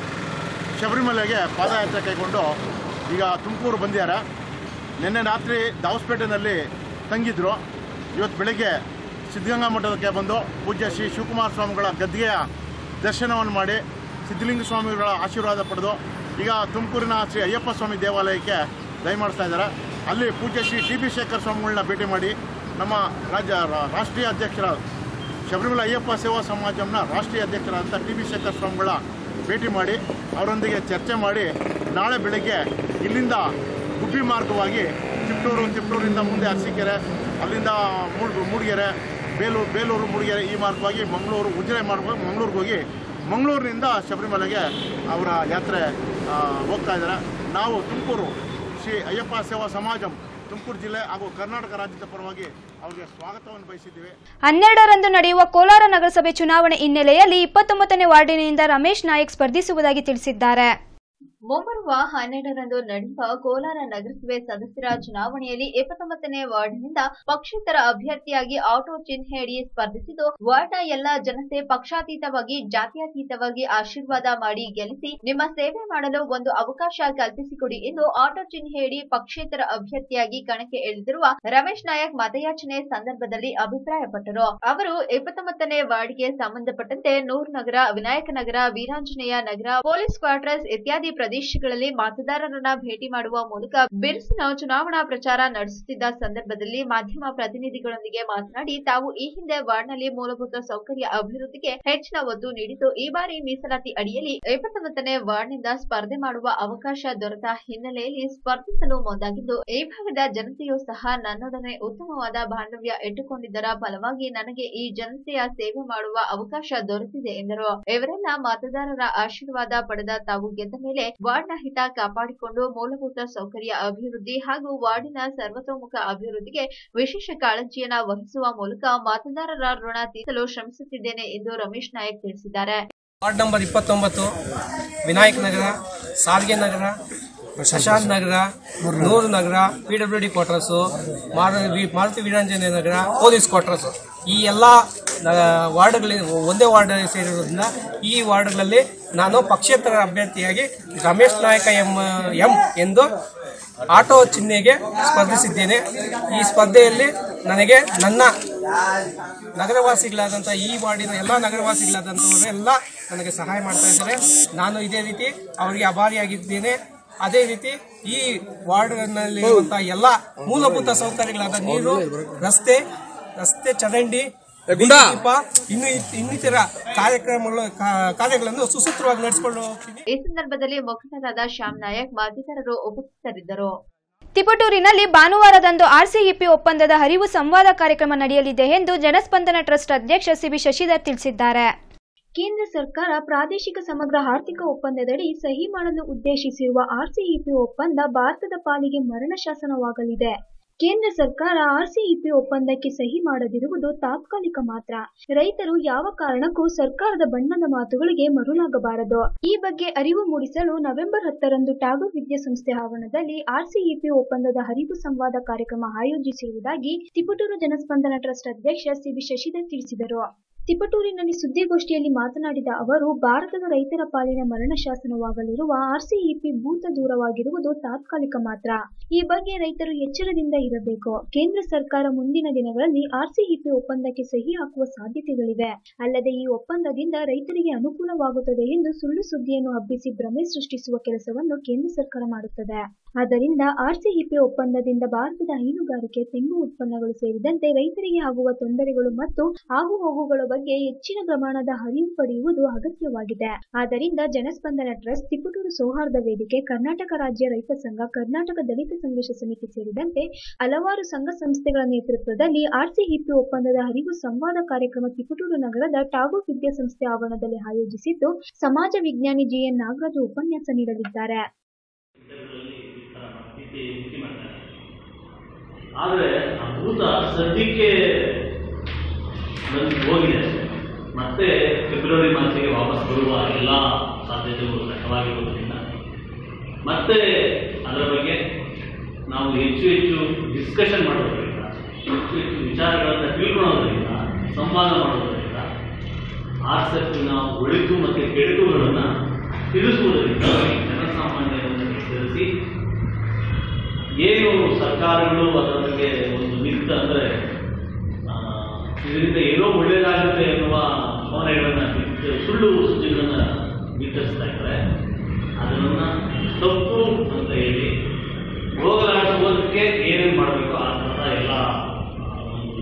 ಶಬರಿಮಲೆಗೆ ಪಾದಯಾತ್ರೆ ಕೈಗೊಂಡು ಈಗ ತುಮಕೂರು ಬಂದಿದ್ದಾರೆ ನಿನ್ನೆ ರಾತ್ರಿ ದಾವಸ್ಪೇಟೆನಲ್ಲಿ ತಂಗಿದ್ರು ಇವತ್ತು ಬೆಳಗ್ಗೆ ಸಿದ್ಧಗಂಗಾ ಮಠಕ್ಕೆ ಬಂದು ಪೂಜ್ಯ ಶ್ರೀ ಶಿವಕುಮಾರ ಸ್ವಾಮಿಗಳ ಗದ್ದಿಗೆಯ ದರ್ಶನವನ್ನು ಮಾಡಿ ಸಿದ್ಧಲಿಂಗ ಸ್ವಾಮಿಗಳ ಆಶೀರ್ವಾದ ಪಡೆದು ಈಗ ತುಮಕೂರಿನ ಶ್ರೀ ಅಯ್ಯಪ್ಪ ಸ್ವಾಮಿ ದೇವಾಲಯಕ್ಕೆ ದಯಮಾಡಿಸ್ತಾ ಇದ್ದಾರೆ ಅಲ್ಲಿ ಪೂಜ್ಯ ಶ್ರೀ ಟಿ ಬಿ ಶೇಖರ್ ಸ್ವಾಮಿಗಳನ್ನ ಭೇಟಿ ಮಾಡಿ ನಮ್ಮ ರಾಜ್ಯ ರಾ- ರಾಷ್ಟ್ರೀಯ ಅಧ್ಯಕ್ಷರ ಶಬರಿಮಲೆ ಅಯ್ಯಪ್ಪ ಸೇವಾ ಸಮಾಜಂನ ರಾಷ್ಟ್ರೀಯ ಅಧ್ಯಕ್ಷರಾದಂಥ ಟಿ ಬಿ ಶೇಖರ್ ಸ್ವಾಮಿಗಳ ಭೇಟಿ ಮಾಡಿ ಅವರೊಂದಿಗೆ ಚರ್ಚೆ ಮಾಡಿ ನಾಳೆ ಬೆಳಗ್ಗೆ ಇಲ್ಲಿಂದ ಗುಬ್ಬಿ ಮಾರ್ಗವಾಗಿ ತಿಪ್ಟೂರು ತಿಪ್ಟೂರಿಂದ ಮುಂದೆ ಅರಸೀಕೆರೆ ಅಲ್ಲಿಂದ ಮೂಡ್ ಮೂಡಿಗೆರೆ ಬೇಲೂರು ಬೇಲೂರು ಮೂಡಿಗೆರೆ ಈ ಮಾರ್ಗವಾಗಿ ಮಂಗಳೂರು ಉಜಿರೆ ಮಾರ್ಗ ಮಂಗಳೂರಿಗೆ ಹೋಗಿ ಮಂಗಳೂರಿನಿಂದ ಶಬರಿಮಲೆಗೆ ಅವರ ಯಾತ್ರೆ ಆ, ಹೋಗ್ತಾ ಇದ್ದಾರೆ ನಾವು ತುಮಕೂರು ಶ್ರೀ ಅಯ್ಯಪ್ಪ ಸೇವಾ ಸಮಾಜಂ ತುಮಕೂರು ಜಿಲ್ಲೆ ಹಾಗೂ ಕರ್ನಾಟಕ ರಾಜ್ಯದ ಪರವಾಗಿ ಅವರಿಗೆ ಸ್ವಾಗತವನ್ನು ಬಯಸಿದ್ದೀವಿ ಹನ್ನೆರಡರಂದು ನಡೆಯುವ ಕೋಲಾರ ನಗರಸಭೆ ಚುನಾವಣೆ ಹಿನ್ನೆಲೆಯಲ್ಲಿ ಇಪ್ಪತ್ತೊಂಬತ್ತನೇ ವಾರ್ಡಿನಿಂದ ರಮೇಶ್ ನಾಯಕ್ ಸ್ಪರ್ಧಿಸುವುದಾಗಿ ತಿಳಿಸಿದ್ದಾರೆ ಮುಂಬರುವ ಹನ್ನೆರಡರಂದು ನಡೆಯುವ ಕೋಲಾರ ನಗರಸಭೆ ಸದಸ್ಯರ ಚುನಾವಣೆಯಲ್ಲಿ ಇಪ್ಪತ್ತೊಂಬತ್ತನೇ ವಾರ್ಡ್ನಿಂದ ಪಕ್ಷೇತರ ಅಭ್ಯರ್ಥಿಯಾಗಿ ಆಟೋ ಚಿಹ್ನೆಯಡಿ ಸ್ಪರ್ಧಿಸಿದ್ದು ವಾರ್ಡ್ನ ಎಲ್ಲಾ ಜನತೆ ಪಕ್ಷಾತೀತವಾಗಿ ಜಾತ್ಯತೀತವಾಗಿ ಆಶೀರ್ವಾದ ಮಾಡಿ ಗೆಲ್ಲಿಸಿ ನಿಮ್ಮ ಸೇವೆ ಮಾಡಲು ಒಂದು ಅವಕಾಶ ಕಲ್ಪಿಸಿಕೊಡಿ ಎಂದು ಆಟೋ ಚಿಹ್ನೆಯಡಿ ಪಕ್ಷೇತರ ಅಭ್ಯರ್ಥಿಯಾಗಿ ಕಣಕ್ಕೆ ಇಳಿದಿರುವ ರಮೇಶ್ ನಾಯಕ್ ಮತಯಾಚನೆ ಸಂದರ್ಭದಲ್ಲಿ ಅಭಿಪ್ರಾಯಪಟ್ಟರು ಅವರು ಇಪ್ಪತ್ತೊಂಬತ್ತನೇ ವಾರ್ಡ್ಗೆ ಸಂಬಂಧಪಟ್ಟಂತೆ ನೂರ್ ನಗರ ವಿನಾಯಕ ನಗರ ವೀರಾಂಜನೇಯ ನಗರ ಪೊಲೀಸ್ ಕ್ವಾರ್ಟರ್ಸ್ ಇತ್ಯಾದಿ ಪ್ರದೇಶಗಳಲ್ಲಿ ಮತದಾರರನ್ನ ಭೇಟಿ ಮಾಡುವ ಮೂಲಕ ಬಿರುಸಿನ ಚುನಾವಣಾ ಪ್ರಚಾರ ನಡೆಸುತ್ತಿದ್ದ ಸಂದರ್ಭದಲ್ಲಿ ಮಾಧ್ಯಮ ಪ್ರತಿನಿಧಿಗಳೊಂದಿಗೆ ಮಾತನಾಡಿ ತಾವು ಈ ಹಿಂದೆ ವಾರ್ಡ್ನಲ್ಲಿ ಮೂಲಭೂತ ಸೌಕರ್ಯ ಅಭಿವೃದ್ಧಿಗೆ ಹೆಚ್ಚಿನ ಒತ್ತು ನೀಡಿದ್ದು ಈ ಬಾರಿ ಮೀಸಲಾತಿ ಅಡಿಯಲ್ಲಿ ಇಪ್ಪತ್ತೊಂಬತ್ತನೇ ವಾರ್ಡ್ನಿಂದ ಸ್ಪರ್ಧೆ ಮಾಡುವ ಅವಕಾಶ ದೊರೆತ ಹಿನ್ನೆಲೆಯಲ್ಲಿ ಸ್ಪರ್ಧಿಸಲು ಮುಂದಾಗಿದ್ದು ಈ ಭಾಗದ ಜನತೆಯೂ ಸಹ ನನ್ನೊಡನೆ ಉತ್ತಮವಾದ ಬಾಂಧವ್ಯ ಇಟ್ಟುಕೊಂಡಿದ್ದರ ಫಲವಾಗಿ ನನಗೆ ಈ ಜನತೆಯ ಸೇವೆ ಮಾಡುವ ಅವಕಾಶ ದೊರೆತಿದೆ ಎಂದರು ಇವರೆಲ್ಲ ಮತದಾರರ ಆಶೀರ್ವಾದ ಪಡೆದ ತಾವು ಗೆದ್ದ ಮೇಲೆ ವಾರ್ಡ್ನ ಹಿತ ಕಾಪಾಡಿಕೊಂಡು ಮೂಲಭೂತ ಸೌಕರ್ಯ ಅಭಿವೃದ್ಧಿ ಹಾಗೂ ವಾರ್ಡಿನ ಸರ್ವತೋಮುಖ ಅಭಿವೃದ್ಧಿಗೆ ವಿಶೇಷ ಕಾಳಜಿಯನ್ನ ವಹಿಸುವ ಮೂಲಕ ಮತದಾರರ ಋಣ ತೀರಿಸಲು ಶ್ರಮಿಸುತ್ತಿದ್ದೇನೆ ಎಂದು ರಮೇಶ್ ನಾಯಕ್ ತಿಳಿಸಿದ್ದಾರೆ ವಾರ್ಡ್ ನಂಬರ್ ಇಪ್ಪತ್ತೊಂಬತ್ತು ವಿನಾಯಕ್ ನಗರ ಸಾಲ್ಗೆ ನಗರ Prashanth Nagar Noor Nagar P W D quarters Maruthi Veeranjaneya Nagar police quarters ಈ ಎಲ್ಲ ವಾರ್ಡ್ಗಳಲ್ಲಿ ಒಂದೇ ವಾರ್ಡ್ ಸೇರಿರೋದ್ರಿಂದ ಈ ವಾರ್ಡ್ಗಳಲ್ಲಿ ನಾನು ಪಕ್ಷೇತರ ಅಭ್ಯರ್ಥಿಯಾಗಿ ರಮೇಶ್ ನಾಯಕ ಎಂ ಎಂ ಎಂದು ಆಟೋ ಚಿಹ್ನೆಗೆ ಸ್ಪರ್ಧಿಸಿದ್ದೇನೆ ಈ ಸ್ಪರ್ಧೆಯಲ್ಲಿ ನನಗೆ ನನ್ನ ನಗರವಾಸಿಗಳಾದಂಥ ಈ ವಾರ್ಡಿನ ಎಲ್ಲ ನಗರವಾಸಿಗಳಾದಂಥವರು ಎಲ್ಲ ನನಗೆ ಸಹಾಯ ಮಾಡ್ತಾ ಇದ್ದಾರೆ ನಾನು ಇದೇ ರೀತಿ ಅವರಿಗೆ ಅಭಾರಿಯಾಗಿದ್ದೇನೆ ಅದೇ ರೀತಿ ಈ ವಾರ್ಡ್ನಲ್ಲಿ ಇರುವಂತಹ ಎಲ್ಲ ಮೂಲಭೂತ ಸೌಕರ್ಯಗಳಾದ ನೀರು ರಸ್ತೆ ರಸ್ತೆ ಚರಂಡಿ ಬೀದಿ ದೀಪ ಇನ್ನು ಇನ್ನಿತರ ಕಾರ್ಯಕ್ರಮಗಳು ಕಾ- ಕಾರ್ಯಗಳನ್ನು ಸುಸೂತ್ರವಾಗಿ ನಡೆಸಿಕೊಂಡು ಹೋಗ್ತೀನಿ ಈ ಸಂದರ್ಭದಲ್ಲಿ ಮುಖಂಡರಾದ ಶ್ಯಾಮ್ ನಾಯಕ್ ಮತ್ತಿತರರು ಉಪಸ್ಥಿತರಿದ್ದರು ತಿಪಟೂರಿನಲ್ಲಿ ಭಾನುವಾರದಂದು ಆರ್ಸಿಇಪಿ ಒಪ್ಪಂದದ ಹರಿವು ಸಂವಾದ ಕಾರ್ಯಕ್ರಮ ನಡೆಯಲಿದೆ ಎಂದು ಜನಸ್ಪಂದನ ಟ್ರಸ್ಟ್ ಅಧ್ಯಕ್ಷ ಸಿಬಿ ಶಶಿಧರ್ ತಿಳಿಸಿದ್ದಾರೆ ಕೇಂದ್ರ ಸರ್ಕಾರ ಪ್ರಾದೇಶಿಕ ಸಮಗ್ರ ಆರ್ಥಿಕ ಒಪ್ಪಂದದಡಿ ಸಹಿ ಮಾಡಲು ಉದ್ದೇಶಿಸಿರುವ ಆರ್ಸಿಇಪಿ ಒಪ್ಪಂದ ಭಾರತದ ಪಾಲಿಗೆ ಮರಣ ಶಾಸನವಾಗಲಿದೆ ಕೇಂದ್ರ ಸರ್ಕಾರ ಆರ್ಸಿಇಪಿ ಒಪ್ಪಂದಕ್ಕೆ ಸಹಿ ಮಾಡದಿರುವುದು ತಾತ್ಕಾಲಿಕ ಮಾತ್ರ ರೈತರು ಯಾವ ಕಾರಣಕ್ಕೂ ಸರ್ಕಾರದ ಬಣ್ಣದ ಮಾತುಗಳಿಗೆ ಮರುಳಾಗಬಾರದು ಈ ಬಗ್ಗೆ ಅರಿವು ಮೂಡಿಸಲು ನವೆಂಬರ್ ಹತ್ತರಂದು ಟ್ಯಾಗೂರ್ ವಿದ್ಯಾಸಂಸ್ಥೆ ಆವರಣದಲ್ಲಿ ಆರ್ಸಿಇಪಿ ಒಪ್ಪಂದದ ಅರಿವು ಸಂವಾದ ಕಾರ್ಯಕ್ರಮ ಆಯೋಜಿಸಿರುವುದಾಗಿ ತಿಪಟೂರು ಜನಸ್ಪಂದನ ಟ್ರಸ್ಟ್ ಅಧ್ಯಕ್ಷ ಸಿಬಿ ಶಶಿಧರ್ ತಿಳಿಸಿದರು ತಿಪಟೂರಿನಲ್ಲಿ ಸುದ್ದಿಗೋಷ್ಠಿಯಲ್ಲಿ ಮಾತನಾಡಿದ ಅವರು ಭಾರತದ ರೈತರ ಪಾಲಿನ ಮರಣ ಶಾಸನವಾಗಲಿರುವ ಆರ್ಸಿಇಪಿ ಭೂತ ದೂರವಾಗಿರುವುದು ತಾತ್ಕಾಲಿಕ ಮಾತ್ರ ಈ ಬಗ್ಗೆ ರೈತರು ಎಚ್ಚರದಿಂದ ಇರಬೇಕು ಕೇಂದ್ರ ಸರ್ಕಾರ ಮುಂದಿನ ದಿನಗಳಲ್ಲಿ ಆರ್ಸಿಇಪಿ ಒಪ್ಪಂದಕ್ಕೆ ಸಹಿ ಹಾಕುವ ಸಾಧ್ಯತೆಗಳಿವೆ ಅಲ್ಲದೆ ಈ ಒಪ್ಪಂದದಿಂದ ರೈತರಿಗೆ ಅನುಕೂಲವಾಗುತ್ತದೆ ಎಂದು ಸುಳ್ಳು ಸುದ್ದಿಯನ್ನು ಹಬ್ಬಿಸಿ ಭ್ರಮೆ ಸೃಷ್ಟಿಸುವ ಕೆಲಸವನ್ನು ಕೇಂದ್ರ ಸರ್ಕಾರ ಮಾಡುತ್ತದೆ ಆದ್ದರಿಂದ ಆರ್ಸಿಇಪಿ ಒಪ್ಪಂದದಿಂದ ಭಾರತದ ಹೈನುಗಾರಿಕೆ ತೆಂಗು ಉತ್ಪನ್ನಗಳು ಸೇರಿದಂತೆ ರೈತರಿಗೆ ಆಗುವ ತೊಂದರೆಗಳು ಮತ್ತು ಆಗುಹೋಗುಗಳ ಬಗ್ಗೆ ಹೆಚ್ಚಿನ ಪ್ರಮಾಣದ ಅರಿವು ಪಡೆಯುವುದು ಅಗತ್ಯವಾಗಿದೆ ಆದ್ದರಿಂದ ಜನಸ್ಪಂದನ ಟ್ರಸ್ಟ್ ತಿಪಟೂರು ಸೌಹಾರ್ದ ವೇದಿಕೆ ಕರ್ನಾಟಕ ರಾಜ್ಯ ರೈತ ಸಂಘ ಕರ್ನಾಟಕ ದಲಿತ ಸಂಘರ್ಷ ಸಮಿತಿ ಸೇರಿದಂತೆ ಹಲವಾರು ಸಂಘ ಸಂಸ್ಥೆಗಳ ನೇತೃತ್ವದಲ್ಲಿ ಆರ್ಸಿಇಪಿ ಒಪ್ಪಂದದ ಅರಿವು ಸಂವಾದ ಕಾರ್ಯಕ್ರಮ ತಿಪಟೂರು ನಗರದ ಟಾಗೂರ್ ವಿದ್ಯಾಸಂಸ್ಥೆ ಆವರಣದಲ್ಲಿ ಆಯೋಜಿಸಿದ್ದು ಸಮಾಜ ವಿಜ್ಞಾನಿ ಜಿಎನ್ ನಾಗರಾಜು ಉಪನ್ಯಾಸ ನೀಡಲಿದ್ದಾರೆ ಆದರೆ ಆ ಭೂತ ಸದ್ಯಕ್ಕೆ ಬಂದು ಹೋಗಿದೆ ಮತ್ತೆ ಫೆಬ್ರವರಿ ಮಂತ್ಗೆ ವಾಪಸ್ ಬರುವ ಎಲ್ಲ ಸಾಧ್ಯತೆಗಳು ದಟ್ಟವಾಗಿರುವುದರಿಂದ ಮತ್ತೆ ಅದರ ಬಗ್ಗೆ ನಾವು ಹೆಚ್ಚು ಹೆಚ್ಚು ಡಿಸ್ಕಷನ್ ಮಾಡೋದ್ರಿಂದ ಹೆಚ್ಚು ಹೆಚ್ಚು ವಿಚಾರಗಳನ್ನು ತಿಳ್ಕೊಳ್ಳೋದ್ರಿಂದ ಸಂವಾದ ಮಾಡೋದ್ರಿಂದ ಆಸಕ್ತಿನ ಒಳಿತು ಮತ್ತು ಕೆಡುಕುಗಳನ್ನು ತಿಳಿಸುವುದರಿಂದ ಜನಸಾಮಾನ್ಯರನ್ನು ಎಚ್ಚರಿಸಿ ಏನು ಸರ್ಕಾರಗಳು ಅದರ ಬಗ್ಗೆ ಒಂದು ನಿಂತ ಅಂದರೆ ಇದರಿಂದ ಏನೋ ಒಳ್ಳೆಯದಾಗುತ್ತೆ ಎನ್ನುವ ಭಾವನೆಗಳನ್ನು ಬಿಟ್ಟು ಸುಳ್ಳು ಸುದ್ದಿಗಳನ್ನು ಬಿತ್ತರಿಸ್ತಾ ಇದ್ದಾರೆ ಅದನ್ನು ತಪ್ಪು ಅಂತ ಹೇಳಿ ಹೋಗಲಾಡಿಸುವುದಕ್ಕೆ ಏನೇನು ಮಾಡಬೇಕು ಆ ಥರದ ಎಲ್ಲ ಆ, ಒಂದು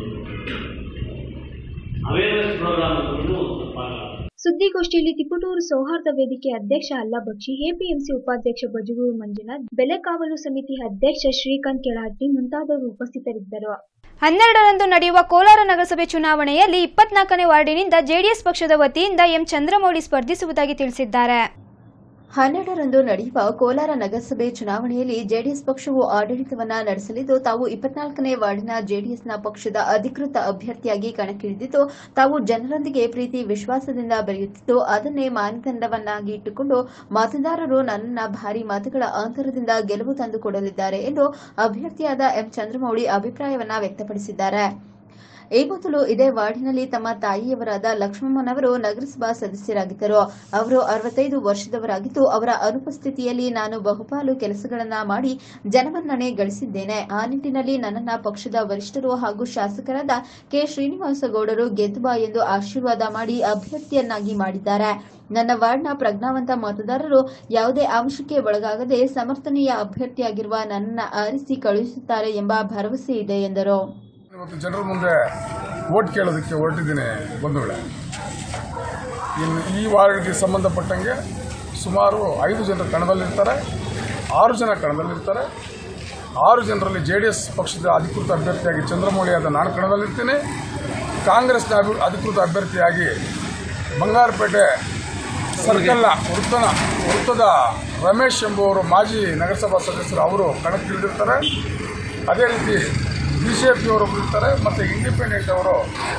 ಅವೇರ್ನೆಸ್ ಪ್ರೋಗ್ರಾಮ್ಗಳನ್ನು ತಪ್ಪಾಗಲ್ಲ ಸುದ್ದಿಗೋಷ್ಠಿಯಲ್ಲಿ ತಿಪಟೂರು ಸೌಹಾರ್ದ ವೇದಿಕೆ ಅಧ್ಯಕ್ಷ ಅಲ್ಲಾ ಬಕ್ಷಿ ಎಪಿಎಂಸಿ ಉಪಾಧ್ಯಕ್ಷ ಬಜಗೂರು ಮಂಜುನಾಥ್ ಬೆಲೆಕಾವಲು ಸಮಿತಿ ಅಧ್ಯಕ್ಷ ಶ್ರೀಕಾಂತ್ ಕೆಳಹಟ್ಟಿ ಮುಂತಾದವರು ಉಪಸ್ಥಿತರಿದ್ದರು ಹನ್ನೆರಡರಂದು ನಡೆಯುವ ಕೋಲಾರ ನಗರಸಭೆ ಚುನಾವಣೆಯಲ್ಲಿ ಇಪ್ಪತ್ನಾಲ್ಕನೇ ವಾರ್ಡಿನಿಂದ ಜೆಡಿಎಸ್ ಪಕ್ಷದ ವತಿಯಿಂದ ಎಂ ಚಂದ್ರಮೌಳಿ ಸ್ಪರ್ಧಿಸುವುದಾಗಿ ತಿಳಿಸಿದ್ದಾರೆ ಹನ್ನೆರಡರಂದು ನಡೆಯುವ ಕೋಲಾರ ನಗರಸಭೆ ಚುನಾವಣೆಯಲ್ಲಿ ಜೆಡಿಎಸ್ ಪಕ್ಷವು ಆಡಳಿತವನ್ನ ನಡೆಸಲಿದ್ದು ತಾವು ಇಪ್ಪತ್ನಾಲ್ಕನೇ ವಾರ್ಡಿನ ಜೆಡಿಎಸ್ನ ಪಕ್ಷದ ಅಧಿಕೃತ ಅಭ್ಯರ್ಥಿಯಾಗಿ ಕಣಕ್ಕಿಳಿದಿದ್ದು ತಾವು ಜನರೊಂದಿಗೆ ಪ್ರೀತಿ ವಿಶ್ವಾಸದಿಂದ ಬೆರೆಯುತ್ತಿದ್ದು ಅದನ್ನೇ ಮಾನದಂಡವನ್ನಾಗಿ ಇಟ್ಟುಕೊಂಡು ಮತದಾರರು ನನ್ನನ್ನ ಭಾರಿ ಮತಗಳ ಅಂತರದಿಂದ ಗೆಲುವು ತಂದುಕೊಡಲಿದ್ದಾರೆ ಎಂದು ಅಭ್ಯರ್ಥಿಯಾದ ಎಂ ಚಂದ್ರಮೌಳಿ ಅಭಿಪ್ರಾಯವನ್ನ ವ್ಯಕ್ತಪಡಿಸಿದ್ದಾರೆ ಈ ಮೊದಲು ಇದೇ ವಾರ್ಡಿನಲ್ಲಿ ತಮ್ಮ ತಾಯಿಯವರಾದ ಲಕ್ಷ್ಮಮ್ಮನವರು ನಗರಸಭಾ ಸದಸ್ಯರಾಗಿದ್ದರು ಅವರು ಅರವತ್ತೈದು ವರ್ಷದವರಾಗಿದ್ದು ಅವರ ಅನುಪಸ್ಥಿತಿಯಲ್ಲಿ ನಾನು ಬಹುಪಾಲು ಕೆಲಸಗಳನ್ನ ಮಾಡಿ ಜನಮನ್ನಣೆ ಗಳಿಸಿದ್ದೇನೆ ಆ ನಿಟ್ಟಿನಲ್ಲಿ ನನ್ನನ್ನ ಪಕ್ಷದ ವರಿಷ್ಠರು ಹಾಗೂ ಶಾಸಕರಾದ ಕೆ ಶ್ರೀನಿವಾಸಗೌಡರು ಗೆದ್ದು ಬಾ ಎಂದು ಆಶೀರ್ವಾದ ಮಾಡಿ ಅಭ್ಯರ್ಥಿಯನ್ನಾಗಿ ಮಾಡಿದ್ದಾರೆ ನನ್ನ ವಾರ್ಡ್ನ ಪ್ರಜ್ಞಾವಂತ ಮತದಾರರು ಯಾವುದೇ ಅಂಶಕ್ಕೆ ಒಳಗಾಗದೆ ಸಮರ್ಥನೀಯ ಅಭ್ಯರ್ಥಿಯಾಗಿರುವ ನನ್ನನ್ನ ಆರಿಸಿ ಕಳುಹಿಸುತ್ತಾರೆ ಎಂಬ ಭರವಸೆ ಇದೆ ಎಂದರು ಇವತ್ತು ಜನರ ಮುಂದೆ ಓಟ್ ಕೇಳೋದಕ್ಕೆ ಹೊರಟಿದ್ದೀನಿ ಬಂಧುಗಳೇ ಇನ್ನು ಈ ವಾರ್ಡ್ಗೆ ಸಂಬಂಧಪಟ್ಟಂಗೆ ಸುಮಾರು ಐದು ಜನರು ಕಣದಲ್ಲಿರ್ತಾರೆ ಆರು ಜನ ಕಣದಲ್ಲಿರ್ತಾರೆ ಆರು ಜನರಲ್ಲಿ ಜೆ ಡಿ ಎಸ್ ಪಕ್ಷದ ಅಧಿಕೃತ ಅಭ್ಯರ್ಥಿಯಾಗಿ ಚಂದ್ರಮೌಳಿಯಾದ ನಾನು ಕಣದಲ್ಲಿರ್ತೀನಿ ಕಾಂಗ್ರೆಸ್ನ ಅಭಿ ಅಧಿಕೃತ ಅಭ್ಯರ್ಥಿಯಾಗಿ ಬಂಗಾರಪೇಟೆ ಸರ್ಕಲ್ನ ವೃತ್ತನ ವೃತ್ತದ ರಮೇಶ್ ಎಂಬುವರು ಮಾಜಿ ನಗರಸಭಾ ಸದಸ್ಯರು ಅವರು ಕಣಕ್ಕಿಳಿದಿರ್ತಾರೆ ಅದೇ ರೀತಿ ಬಿ ಜೆ ಪಿಯವರು ಇರ್ತಾರೆ ಮತ್ತು ಇಂಡಿಪೆಂಡೆಂಟ್ ಅವರು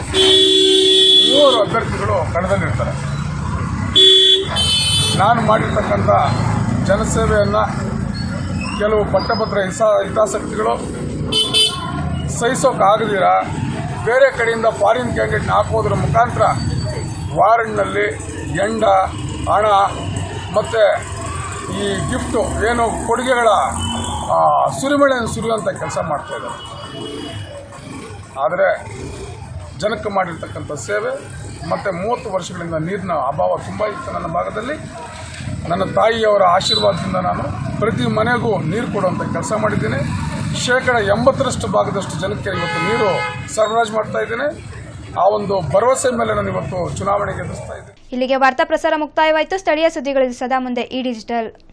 ಮೂವರು ಅಭ್ಯರ್ಥಿಗಳು ಕಣದಲ್ಲಿರ್ತಾರೆ ನಾನು ಮಾಡಿರ್ತಕ್ಕಂಥ ಜನಸೇವೆಯನ್ನು ಕೆಲವು ಪಟ್ಟಭದ್ರ ಹಿಸ ಹಿತಾಸಕ್ತಿಗಳು ಸಹಿಸೋಕ್ಕಾಗದಿರ ಬೇರೆ ಕಡೆಯಿಂದ ಫಾರಿನ್ ಕ್ಯಾಂಡಿಡೇಟ್ನ ಹಾಕೋದ್ರ ಮುಖಾಂತರ ವಾರಂಡ್ನಲ್ಲಿ ಎಂಡ ಹಣ ಮತ್ತು ಈ ಗಿಫ್ಟು ಏನು ಕೊಡುಗೆಗಳ ಆ, ಸುರಿಮಳೆಯನ್ನು ಸುರಿಯುವಂಥ ಕೆಲಸ ಮಾಡ್ತಾಯಿದ್ದಾರೆ ಆದರೆ ಜನಕ್ಕೆ ಮಾಡಿರ್ತಕ್ಕಂಥ ಸೇವೆ ಮತ್ತು ಮೂವತ್ತು ವರ್ಷಗಳಿಂದ ನೀರಿನ ಅಭಾವ ತುಂಬ ಇತ್ತು ನನ್ನ ಭಾಗದಲ್ಲಿ ನನ್ನ ತಾಯಿಯವರ ಆಶೀರ್ವಾದದಿಂದ ನಾನು ಪ್ರತಿ ಮನೆಗೂ ನೀರು ಕೊಡುವಂಥ ಕೆಲಸ ಮಾಡಿದ್ದೀನಿ ಶೇಕಡ ಎಂಬತ್ತರಷ್ಟು ಭಾಗದಷ್ಟು ಜನಕ್ಕೆ ಇವತ್ತು ನೀರು ಸರಬರಾಜು ಮಾಡ್ತಾ ಇದ್ದೀನಿ ಆ ಒಂದು ಭರವಸೆ ಮೇಲೆ ನಾನು ಇವತ್ತು ಚುನಾವಣೆಗೆ ಎದುರಿಸ್ತಾ ಇದ್ದೀನಿ ಇಲ್ಲಿಗೆ ವಾರ್ತಾ ಪ್ರಸಾರ ಮುಕ್ತಾಯವಾಯಿತು ಸ್ಥಳೀಯ ಸುದ್ದಿಗಳಿಗೆ ಸದಾ ಮುಂದೆ ಈ ಡಿಜಿಟಲ್